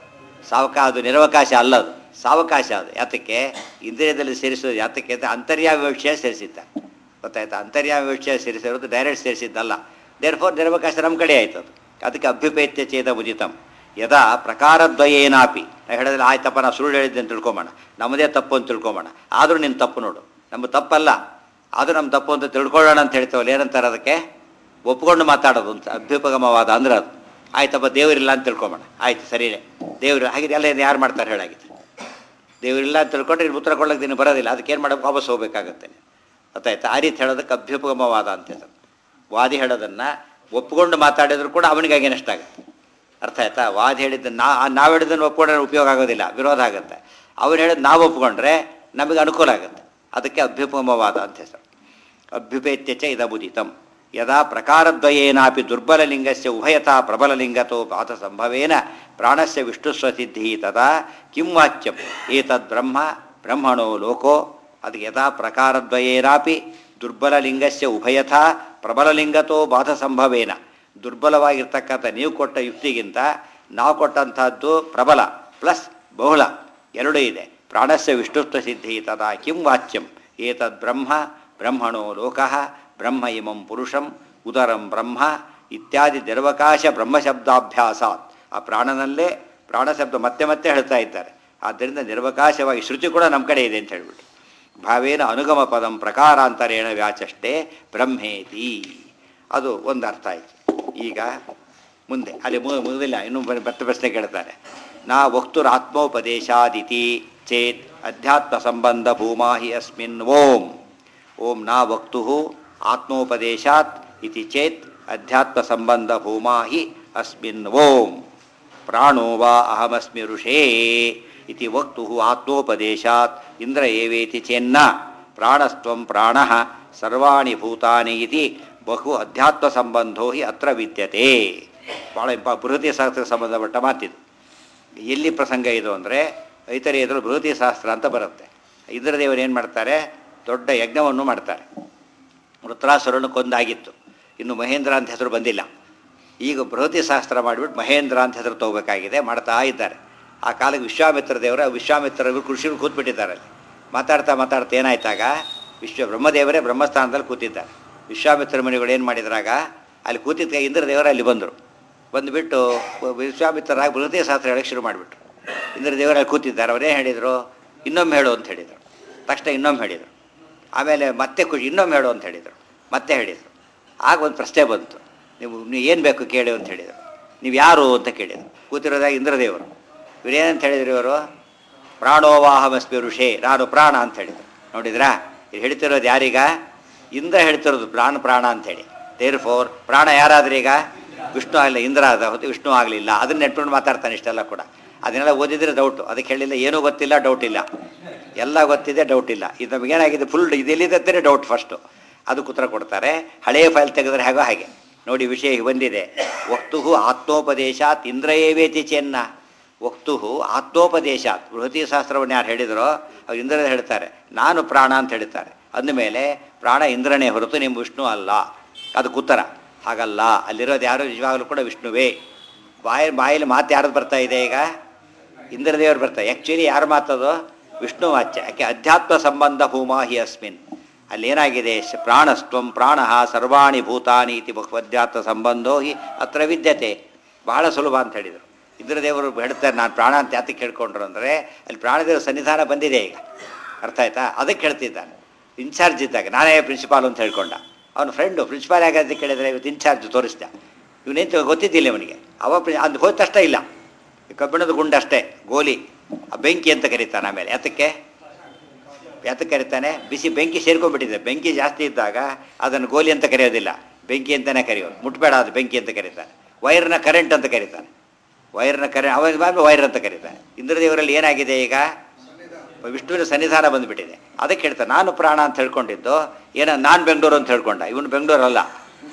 ಸಾವಕ ಅದು ನಿರವಕಾಶ ಅಲ್ಲ ಅದು ಸಾವಕಾಶ ಅದು ಯಾತಕ್ಕೆ ಇಂದ್ರಿಯದಲ್ಲಿ ಸೇರಿಸೋದು ಯಾತಕ್ಕೆ ಅಂತ ಅಂತರ್ಯಾಮ ವಿಷಯ ಸೇರಿಸಿದ್ದ ಗೊತ್ತಾಯ್ತಾ ಅಂತರ್ಯಾಮ ವಿಷಯ ಸೇರಿಸಿರೋದು ಡೈರೆಕ್ಟ್ ಸೇರಿಸಿದ್ದಲ್ಲ ದೇರ್ ಫೋರ್ ನಿರವಕಾಶ ನಮ್ಮ ಕಡೆ ಆಯ್ತು ಅದು ಅದಕ್ಕೆ ಅಭ್ಯುಪೇತ್ಯ ಚೇತ ಮುದಿತಂ ಯದಾ ಪ್ರಕಾರದ್ವಯೇನಾಪಿ ನಾ ಹೇಳಿದ್ರೆ ಆಯ್ತಪ್ಪ ನಾ ಸುಳ್ಳು ಹೇಳಿದ್ದೆ ಅಂತ ತಿಳ್ಕೊಂಬೋಣ ನಮ್ಮದೇ ತಪ್ಪು ಅಂತ ತಿಳ್ಕೊಂಬೋಣ ಆದರೂ ನಿನ್ನ ತಪ್ಪು ನೋಡು ನಮ್ಮ ತಪ್ಪಲ್ಲ ಆದರೂ ನಮ್ಮ ತಪ್ಪು ಅಂತ ತಿಳ್ಕೊಳ್ಳೋಣ ಅಂತ ಹೇಳ್ತೇವಲ್ಲ ಏನಂತಾರೆ ಅದಕ್ಕೆ ಒಪ್ಕೊಂಡು ಮಾತಾಡೋದು ಅಂತ ಅಭ್ಯುಪಗಮವಾದ ಅಂದ್ರೆ ಅದು ಆಯ್ತಪ್ಪ ದೇವರಿಲ್ಲ ಅಂತ ತಿಳ್ಕೊಂಬೋಣ ಆಯ್ತು ಸರಿನೇ ದೇವರು ಹಾಗೆ ಎಲ್ಲ ಯಾರು ಮಾಡ್ತಾರೆ ಹೇಳಾಗಿತ್ತು ದೇವರಿಲ್ಲ ಅಂತ ತಿಳ್ಕೊಂಡ್ರೆ ಇನ್ನು ಉತ್ತರ ಕೊಡೋಕೆ ನೀನು ಬರೋದಿಲ್ಲ ಅದಕ್ಕೆ ಏನು ಮಾಡೋಕೆ ವಾಪಸ್ ಹೋಗ್ಬೇಕಾಗತ್ತೆ ಗೊತ್ತಾಯ್ತಾ ಆ ರೀತಿ ಹೇಳೋದಕ್ಕೆ ಅಭ್ಯುಪಗಮವಾದ ಅಂತ ಹೇಳ್ತಾರೆ ವಾದಿ ಹೇಳೋದನ್ನು ಒಪ್ಕೊಂಡು ಮಾತಾಡಿದ್ರು ಕೂಡ ಅವನಿಗಾಗಿ ನಷ್ಟಾಗುತ್ತೆ ಅರ್ಥ ಆಯ್ತಾ ವಾದಿ ಹೇಳಿದ್ದು ನಾ ನಾವು ಹೇಳಿದ್ದನ್ನು ಒಪ್ಕೊಂಡ್ರೆ ಉಪಯೋಗ ಆಗೋದಿಲ್ಲ ವಿರೋಧ ಆಗುತ್ತೆ ಅವ್ರು ಹೇಳಿದ್ದು ನಾವು ಒಪ್ಕೊಂಡ್ರೆ ನಮಗೆ ಅನುಕೂಲ ಆಗುತ್ತೆ ಅದಕ್ಕೆ ಅಭ್ಯುಪಗಮವಾದ ಅಂತ ಹೆಸರು ಅಭ್ಯುಪೇತ್ಯ ಚ ಇದಬುದಿತಂ ಯದಾ ಪ್ರಕಾರದ್ವಯೇನಾಪಿ ದುರ್ಬಲಲಿಂಗಸ್ಯ ಉಭಯತಾ ಪ್ರಬಲಲಿಂಗತೋ ಪಾತ ಸಂಭವೇನ ಪ್ರಾಣಸ್ಯ ವಿಷ್ಣುಸ್ವಸಿದ್ಧಿ ತದಾ ಕಿಂ ವಾಚ್ಯಂ ಏತದ್ ಬ್ರಹ್ಮ ಬ್ರಹ್ಮಣೋ ಲೋಕೋ ಅದು ಯದಾ ಪ್ರಕಾರದ್ವಯೇನಾಪಿ ದುರ್ಬಲಲಿಂಗಸ್ಯ ಉಭಯಥಾ ಪ್ರಬಲಲಿಂಗತೋ ಬಾಧ ಸಂಭವೇನ ದುರ್ಬಲವಾಗಿರ್ತಕ್ಕಂಥ ನೀವು ಕೊಟ್ಟ ಯುಕ್ತಿಗಿಂತ ನಾವು ಕೊಟ್ಟಂಥದ್ದು ಪ್ರಬಲ ಪ್ಲಸ್ ಬಹುಳ ಎರಡೂ ಇದೆ ಪ್ರಾಣಸ್ಯ ವಿಷ್ಣುತ್ವ ಸಿದ್ಧಿ ತದಾ ಕಿಂ ವಾಚ್ಯಂ ಏತದ್ ಬ್ರಹ್ಮ ಬ್ರಹ್ಮಣೋ ಲೋಕಃ ಬ್ರಹ್ಮ ಇಮಂ ಪುರುಷಂ ಉದರಂ ಬ್ರಹ್ಮ ಇತ್ಯಾದಿ ನಿರ್ವಕಾಶ ಬ್ರಹ್ಮಶಬ್ದಾಭ್ಯಾಸಾತ್ ಆ ಪ್ರಾಣನಲ್ಲೇ ಪ್ರಾಣಶಬ್ದ ಮತ್ತೆ ಮತ್ತೆ ಹೇಳ್ತಾ ಇದ್ದಾರೆ ಆದ್ದರಿಂದ ನಿರ್ವಕಾಶವಾಗಿ ಶ್ರುತಿ ಕೂಡ ನಮ್ಮ ಕಡೆ ಇದೆ ಅಂತ ಹೇಳ್ಬಿಟ್ಟು ಭಾವೇನ ಅನುಗಮ ಪದಂ ಪ್ರಕಾರಾಂತರೇಣ ವ್ಯಾಚಷ್ಟೇ ಬ್ರಹ್ಮೇತಿ ಅದು ಒಂದು ಅರ್ಥ ಆಯಿತು ಈಗ ಮುಂದೆ ಅಲ್ಲಿ ಮು- ಮುಗಿದಿಲ್ಲ ಇನ್ನೂ ಬ- ಮತ್ತೆ ಪ್ರಶ್ನೆ ಕೇಳ್ತಾರೆ ನಾ ವಕ್ತುರಾತ್ಮೋಪದೇಶಾದಿತಿ ಚೇತ್ ಅಧ್ಯಾತ್ಮ ಸಂಬಂಧ ಭೂಮಾ ಹಿ ಅಸ್ಮಿನ್ ಓಂ ಓಂ ನಾ ವಕ್ತು ಆತ್ಮೋಪದೇಶಾತ್ ಇತಿ ಚೇತ್ ಅಧ್ಯಾತ್ಮ ಸಂಬಂಧ ಭೂಮಾ ಹಿ ಅಸ್ಮಿನ್ ಓಂ ಪ್ರಾಣೋ ವಾ ಅಹಮಸ್ಮಿ ಋಷೇ ಇತಿ ವಕ್ತು ಆತ್ಮೋಪದೇಶಾತ್ ಇಂದ್ರ ಏವೇತಿ ಚೇನ್ನ ಪ್ರಾಣಸ್ತ್ವಂ ಪ್ರಾಣ ಸರ್ವಾಣಿ ಭೂತಾನಿ ಇತಿ ಬಹು ಅಧ್ಯಾತ್ಮ ಸಂಬಂಧೋ ಹಿ ಅತ್ರ ವಿದ್ಯತೆ ಭಾಳ ಇಂಪ ಬೃಹತಿ ಶಾಸ್ತ್ರಕ್ಕೆ ಸಂಬಂಧಪಟ್ಟ ಮಾತಿದು ಎಲ್ಲಿ ಪ್ರಸಂಗ ಇದು ಅಂದರೆ ಐತರೇಯದರು ಬೃಹತಿ ಶಾಸ್ತ್ರ ಅಂತ ಬರುತ್ತೆ ಇಂದ್ರದೇವರು ಏನು ಮಾಡ್ತಾರೆ ದೊಡ್ಡ ಯಜ್ಞವನ್ನು ಮಾಡ್ತಾರೆ ವೃತ್ರಾಸುರನ್ನು ಕೊಂದಾಗಿತ್ತು ಇನ್ನು ಮಹೇಂದ್ರ ಅಂತ ಹೆಸರು ಬಂದಿಲ್ಲ ಈಗ ಬೃಹತಿ ಶಾಸ್ತ್ರ ಮಾಡಿಬಿಟ್ಟು ಮಹೇಂದ್ರ ಅಂತ ಹೆಸರು ತಗೋಬೇಕಾಗಿದೆ ಮಾಡ್ತಾ ಇದ್ದಾರೆ ಆ ಕಾಲಕ್ಕೆ ವಿಶ್ವಾಮಿತ್ರ ದೇವರ ವಿಶ್ವಾಮಿತ್ರರು ಕೃಷಿಗಳು ಕೂತ್ಬಿಟ್ಟಿದ್ದಾರೆ ಅಲ್ಲಿ ಮಾತಾಡ್ತಾ ಮಾತಾಡ್ತಾ ಏನಾಯ್ತಾಗ ವಿಶ್ವ ಬ್ರಹ್ಮದೇವರೇ ಬ್ರಹ್ಮಸ್ಥಾನದಲ್ಲಿ ಕೂತಿದ್ದಾರೆ ವಿಶ್ವಾಮಿತ್ರ ಮುನಿಗಳು ಏನು ಮಾಡಿದ್ರಾಗ ಅಲ್ಲಿ ಕೂತಿದ್ದ ಇಂದ್ರದೇವರು ಅಲ್ಲಿ ಬಂದರು ಬಂದುಬಿಟ್ಟು ವಿಶ್ವಾಮಿತ್ರರಾಗಿ ಬೃಹತಿ ಶಾಸ್ತ್ರ ಹೇಳಕ್ಕೆ ಶುರು ಮಾಡಿಬಿಟ್ರು ಇಂದ್ರದೇವರು ಅಲ್ಲಿ ಕೂತಿದ್ದಾರೆ ಅವರೇನು ಹೇಳಿದರು ಇನ್ನೊಮ್ಮೆ ಹೇಳು ಅಂತ ಹೇಳಿದರು ತಕ್ಷಣ ಇನ್ನೊಮ್ಮೆ ಹೇಳಿದರು ಆಮೇಲೆ ಮತ್ತೆ ಖುಷಿ ಇನ್ನೊಮ್ಮೆ ಹೇಳು ಅಂತ ಹೇಳಿದರು ಮತ್ತೆ ಹೇಳಿದರು ಆಗ ಒಂದು ಪ್ರಶ್ನೆ ಬಂತು ನೀವು ನೀವು ಏನು ಬೇಕು ಕೇಳಿ ಅಂತ ಹೇಳಿದರು ನೀವು ಯಾರು ಅಂತ ಕೇಳಿದರು ಕೂತಿರೋದಾಗ ಇಂದ್ರದೇವರು ಇವರೇನಂತ ಹೇಳಿದ್ರು ಇವರು ಪ್ರಾಣೋವಾಹಮಸ್ಮಿ ಋಷೇ ನಾನು ಪ್ರಾಣ ಅಂತ ಹೇಳಿದರು ನೋಡಿದ್ರಾ ಇದು ಹೇಳ್ತಿರೋದು ಯಾರೀಗ ಇಂದ್ರ ಹೇಳ್ತಿರೋದು ಪ್ರಾಣ ಪ್ರಾಣ ಅಂಥೇಳಿ ದೇರ್ ಫೋರ್ ಪ್ರಾಣ ಯಾರಾದ್ರೂ ಈಗ ವಿಷ್ಣು ಆಗಲಿಲ್ಲ ಇಂದ್ರ ಆದ ಹೊತ್ತು ವಿಷ್ಣು ಆಗಲಿಲ್ಲ ಅದನ್ನ ನೆಟ್ಕೊಂಡು ಮಾತಾಡ್ತಾನೆ ಇಷ್ಟೆಲ್ಲ ಕೂಡ ಅದನ್ನೆಲ್ಲ ಓದಿದ್ರೆ ಡೌಟು ಅದಕ್ಕೆ ಹೇಳಿಲ್ಲ ಏನೂ ಗೊತ್ತಿಲ್ಲ ಡೌಟ್ ಇಲ್ಲ ಎಲ್ಲ ಗೊತ್ತಿದೆ ಡೌಟ್ ಇಲ್ಲ ಇದು ನಮಗೇನಾಗಿದೆ ಫುಲ್ ಇದೆಲ್ಲಿದ್ದರೆ ಡೌಟ್ ಫಸ್ಟು ಅದಕ್ಕೆ ಉತ್ತರ ಕೊಡ್ತಾರೆ ಹಳೆಯ ಫೈಲ್ ತೆಗೆದ್ರೆ ಹೇಗೋ ಹಾಗೆ ನೋಡಿ ವಿಷಯ ಹೀಗೆ ಬಂದಿದೆ ವಕ್ತು ಆತ್ಮೋಪದೇಶಾತ್ ಇಂದ್ರಯೇವೇತಿ ಚೆನ್ನ ವಕ್ತು ಆತ್ಮೋಪದೇಶಾತ್ ಬೃಹತಿ ಶಾಸ್ತ್ರವನ್ನು ಯಾರು ಹೇಳಿದರೋ ಅವ್ರು ಇಂದ್ರನೇ ಹೇಳ್ತಾರೆ ನಾನು ಪ್ರಾಣ ಅಂತ ಹೇಳ್ತಾರೆ ಅಂದಮೇಲೆ ಪ್ರಾಣ ಇಂದ್ರನೇ ಹೊರತು ನಿಮ್ಮ ವಿಷ್ಣು ಅಲ್ಲ ಅದಕ್ಕೆ ಉತ್ತರ ಹಾಗಲ್ಲ ಅಲ್ಲಿರೋದು ಯಾರು ನಿಜವಾಗಲೂ ಕೂಡ ವಿಷ್ಣುವೇ ಬಾಯಿ ಬಾಯಲ್ಲಿ ಮಾತು ಯಾರ್ದು ಬರ್ತಾ ಇದೆ ಈಗ ಇಂದ್ರದೇವರು ಬರ್ತಾರೆ ಆ್ಯಕ್ಚುಲಿ ಯಾರು ಮಾತದು ವಿಷ್ಣು ವಾಚ್ಯ ಯಾಕೆ ಅಧ್ಯಾತ್ಮ ಸಂಬಂಧ ಭೂಮಾ ಹಿ ಅಸ್ಮಿನ್ ಅಲ್ಲಿ ಏನಾಗಿದೆ ಶ- ಪ್ರಾಣಸ್ತ್ವಂ ಪ್ರಾಣ ಸರ್ವಾಣಿ ಭೂತಾನಿ ಇತಿ ಬಹುವಧ್ಯಾತ್ಮ ಸಂಬಂಧೋ ಹಿ ಅತ್ರ ವಿದ್ಯತೆ ಬಹಳ ಸುಲಭ ಅಂತ ಹೇಳಿದರು ಇಂದ್ರದೇವರು ಹೇಳ್ತಾರೆ ನಾನು ಪ್ರಾಣ ಅಂತ ಯಾತಕ್ಕೆ ಕೇಳ್ಕೊಂಡ್ರು ಅಂದರೆ ಅಲ್ಲಿ ಪ್ರಾಣದೇವರ ಸನ್ನಿಧಾನ ಬಂದಿದೆ ಈಗ ಅರ್ಥ ಆಯ್ತಾ ಅದಕ್ಕೆ ಹೇಳ್ತಿದ್ದಾನೆ ಇನ್ಚಾರ್ಜ್ ಇದ್ದಾಗ ನಾನೇ ಪ್ರಿನ್ಸಿಪಾಲ್ ಅಂತ ಹೇಳ್ಕೊಂಡ ಅವನ ಫ್ರೆಂಡು ಪ್ರಿನ್ಸಿಪಾಲ್ ಆಗೋದಕ್ಕೆ ಕೇಳಿದರೆ ಇವತ್ತು ಇನ್ಚಾರ್ಜ್ ತೋರಿಸ್ದೆ ಇವನೇಂತ ಗೊತ್ತಿದ್ದಿಲ್ಲ ಇವನಿಗೆ ಅವ ಪ್ರಿ- ಅದು ಹೋದ ತಕ್ಷಣ ಇಲ್ಲ ಈ ಕಬ್ಬಿಣದ ಗುಂಡು ಅಷ್ಟೇ ಗೋಲಿ ಆ ಬೆಂಕಿ ಅಂತ ಕರೀತಾನೆ ಆಮೇಲೆ ಯಾತಕ್ಕೆ ಯಾತಕ್ಕೆ ಕರೀತಾನೆ ಬಿಸಿ ಬೆಂಕಿ ಸೇರ್ಕೊಂಡ್ಬಿಟ್ಟಿದೆ ಬೆಂಕಿ ಜಾಸ್ತಿ ಇದ್ದಾಗ ಅದನ್ನು ಗೋಲಿ ಅಂತ ಕರೆಯೋದಿಲ್ಲ ಬೆಂಕಿ ಅಂತಲೇ ಕರೆಯೋದು ಮುಟ್ಬೇಡ ಅದು ಬೆಂಕಿ ಅಂತ ಕರೀತಾನೆ ವೈರ್ನ ಕರೆಂಟ್ ಅಂತ ಕರೀತಾನೆ ವೈರ್ನ ಕರೆ ಅವ ವೈರ್ ಅಂತ ಕರೀತಾನೆ ಇಂದ್ರದೇವರಲ್ಲಿ ಏನಾಗಿದೆ ಈಗ ವಿಷ್ಣುವಿನ ಸನ್ನಿಧಾನ ಬಂದುಬಿಟ್ಟಿದೆ ಅದಕ್ಕೆ ಹೇಳ್ತಾನೆ ನಾನು ಪ್ರಾಣ ಅಂತ ಹೇಳ್ಕೊಂಡಿದ್ದು ಏನೋ ನಾನು ಬೆಂಗಳೂರು ಅಂತ ಹೇಳ್ಕೊಂಡ ಇವನು ಬೆಂಗಳೂರು ಅಲ್ಲ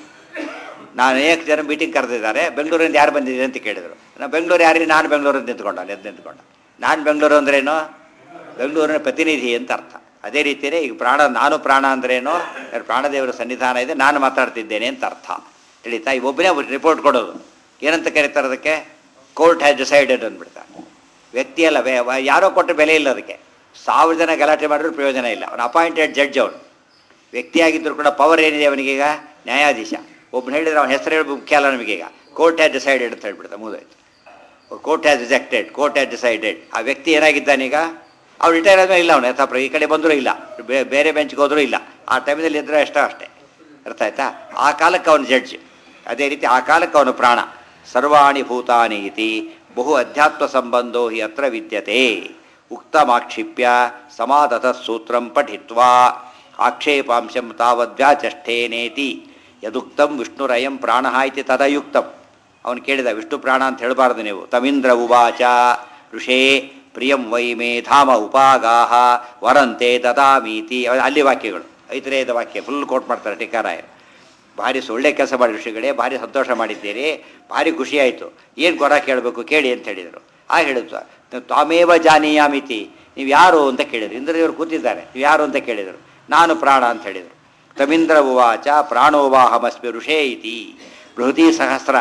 ನಾನು ಅನೇಕ ಜನ ಮೀಟಿಂಗ್ ಕರೆದಿದ್ದಾರೆ ಬೆಂಗಳೂರಿಂದ ಯಾರು ಬಂದಿದೆ ಅಂತ ಕೇಳಿದರು ನಾನು ಬೆಂಗಳೂರು ಯಾರಿಗೆ ನಾನು ಬೆಂಗಳೂರು ಅಂತ ನಿಂತ್ಕೊಂಡ ಎದ್ದು ನಿಂತ್ಕೊಂಡ ನಾನು ಬೆಂಗಳೂರು ಅಂದ್ರೇನು ಬೆಂಗಳೂರಿನ ಪ್ರತಿನಿಧಿ ಅಂತ ಅರ್ಥ ಅದೇ ರೀತಿಯೇ ಈಗ ಪ್ರಾಣ ನಾನು ಪ್ರಾಣ ಅಂದ್ರೇನು ಯಾರು ಪ್ರಾಣದೇವರ ಸನ್ನಿಧಾನ ಇದೆ ನಾನು ಮಾತಾಡ್ತಿದ್ದೇನೆ ಅಂತ ಅರ್ಥ ತಿಳಿತಾ ಈಗ ಒಬ್ಬನೇ ರಿಪೋರ್ಟ್ ಕೊಡೋದು ಏನಂತ ಕರೀತಾರೆ ಅದಕ್ಕೆ ಕೋರ್ಟ್ ಹ್ಯಾಸ್ ಡಿಸೈಡೆಡ್ ಅಂದ್ಬಿಡ್ತಾರೆ ವ್ಯಕ್ತಿ ಅಲ್ಲ ವೇ- ವ- ಯಾರೋ ಕೊಟ್ಟ ಬೆಲೆ ಇಲ್ಲ ಅದಕ್ಕೆ ಸಾವಿರ ಜನ ಗಲಾಟೆ ಮಾಡಿದ್ರು ಪ್ರಯೋಜನ ಇಲ್ಲ ಅವನು ಅಪಾಯಿಂಟೆಡ್ ಜಡ್ಜ್ ಅವನು ವ್ಯಕ್ತಿಯಾಗಿದ್ದರೂ ಕೂಡ ಪವರ್ ಏನಿದೆ ಅವನಿಗೀಗ ನ್ಯಾಯಾಧೀಶ ಒಬ್ಬನು ಹೇಳಿದ್ರೆ ಅವನ ಹೆಸರು ಹೇಳಿ ಮುಖ್ಯ ಅಲ್ಲ ನಮಗೀಗ ಕೋರ್ಟ್ ಹ್ಯಾಸ್ ಡಿಸೈಡೆಡ್ ಅಂತ ಹೇಳ್ಬಿಡ್ತಾರೆ ಮುಗಿದೋಯ್ತು court has rejected court has decided ಆ ವ್ಯಕ್ತಿ ಏನಾಗಿದ್ದಾನೀಗ ಅವ್ರು ರಿಟೈರ್ ಆದ್ಮೇಲೆ ಇಲ್ಲ ಅವನು ಯಥಾಪ್ರ ಈ ಕಡೆ ಬಂದರೂ ಇಲ್ಲ ಬೇ- ಬೇರೆ ಬೆಂಚ್ಗೆ ಹೋದರೂ ಇಲ್ಲ ಆ ಟೈಮಲ್ಲಿ ಇದ್ದರೆ ಅಷ್ಟೇ ಅಷ್ಟೇ ಅರ್ಥ ಆಯ್ತಾ ಆ ಕಾಲಕ್ಕೆ ಅವನು ಜಡ್ಜ್ ಅದೇ ರೀತಿ ಆ ಕಾಲಕ್ಕೆ ಅವನು ಪ್ರಾಣ ಸರ್ವಾಣಿ ಭೂತಾನಿ ಇತಿ ಬಹು ಅಧ್ಯಾತ್ಮ ಸಂಬಂಧೋ ಹಿ ಅತ್ರ ವಿದ್ಯತೆ ಉಕ್ತಮಾಕ್ಷಿಪ್ಯ ಸಮಾದತ ಸೂತ್ರಂ ಪಠಿತ್ವಾ ಆಕ್ಷೇಪಾಂಶಂ ತಾವದ್ವ್ಯಾಚಷ್ಠೇನೇತಿ ಯದುಕ್ತಂ ವಿಷ್ಣುರಯಂ ಪ್ರಾಣ ಇತಿ ತದಯುಕ್ತಂ ಅವನು ಕೇಳಿದ ವಿಷ್ಣು ಪ್ರಾಣ ಅಂತ ಹೇಳಬಾರ್ದು ನೀವು ತಮೀಂದ್ರ ಉವಾಚ ಋಷೇ ಪ್ರಿಯಂ ವೈ ಮೇ ಧಾಮ ಉಪಾಗಾಹ ವರಂತೆ ದದಾಮೀತಿ ಅವ- ಅಲ್ಲಿ ವಾಕ್ಯಗಳು ಐತರೇಯದ ವಾಕ್ಯ ಫುಲ್ ಕೋಟ್ ಮಾಡ್ತಾರೆ ಟೀಕಾರಾಯರು ಭಾರಿ ಒಳ್ಳೆ ಕೆಲಸ ಮಾಡಿ ಋಷಿಗಳೇ ಭಾರಿ ಸಂತೋಷ ಮಾಡಿದ್ದೀರಿ ಭಾರಿ ಖುಷಿ ಆಯಿತು ಏನು ಕೊರ ಕೇಳಬೇಕು ಕೇಳಿ ಅಂತ ಹೇಳಿದರು ಆ ಹೇಳಿದ್ರು ತ್ವಾಮೇವ ಜಾನೀಯಾಮಿತಿ ನೀವು ಯಾರು ಅಂತ ಕೇಳಿದ್ರು ಇಂದ್ರದೇವರು ಕೂತಿದ್ದಾರೆ ನೀವು ಯಾರು ಅಂತ ಕೇಳಿದರು ನಾನು ಪ್ರಾಣ ಅಂತ ಹೇಳಿದರು ತಮೀಂದ್ರ ಉವಾಚ ಪ್ರಾಣೋವಾಹಮಸ್ಮಿ ಋಷೇ ಇತಿ ಬೃಹತಿ ಸಹಸ್ರ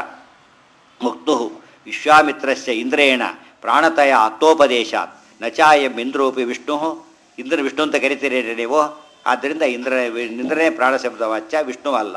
ಮುಕ್ತು ವಿಶ್ವಾಮಿತ್ರಸ್ಯ ಇಂದ್ರೇಣ ಪ್ರಾಣತಯ ಆತ್ಮೋಪದೇಶಾತ್ ನಚಾಯಂ ಇಂದ್ರೋಪಿ ವಿಷ್ಣು ಇಂದ್ರ ವಿಷ್ಣು ಅಂತ ಕರಿತೀರಿ ನೀವು ಆದ್ದರಿಂದ ಇಂದ್ರ ಇಂದ್ರನೇ ಪ್ರಾಣ ಶಬ್ದ ವಾಚ್ಯ ವಿಷ್ಣು ಅಲ್ಲ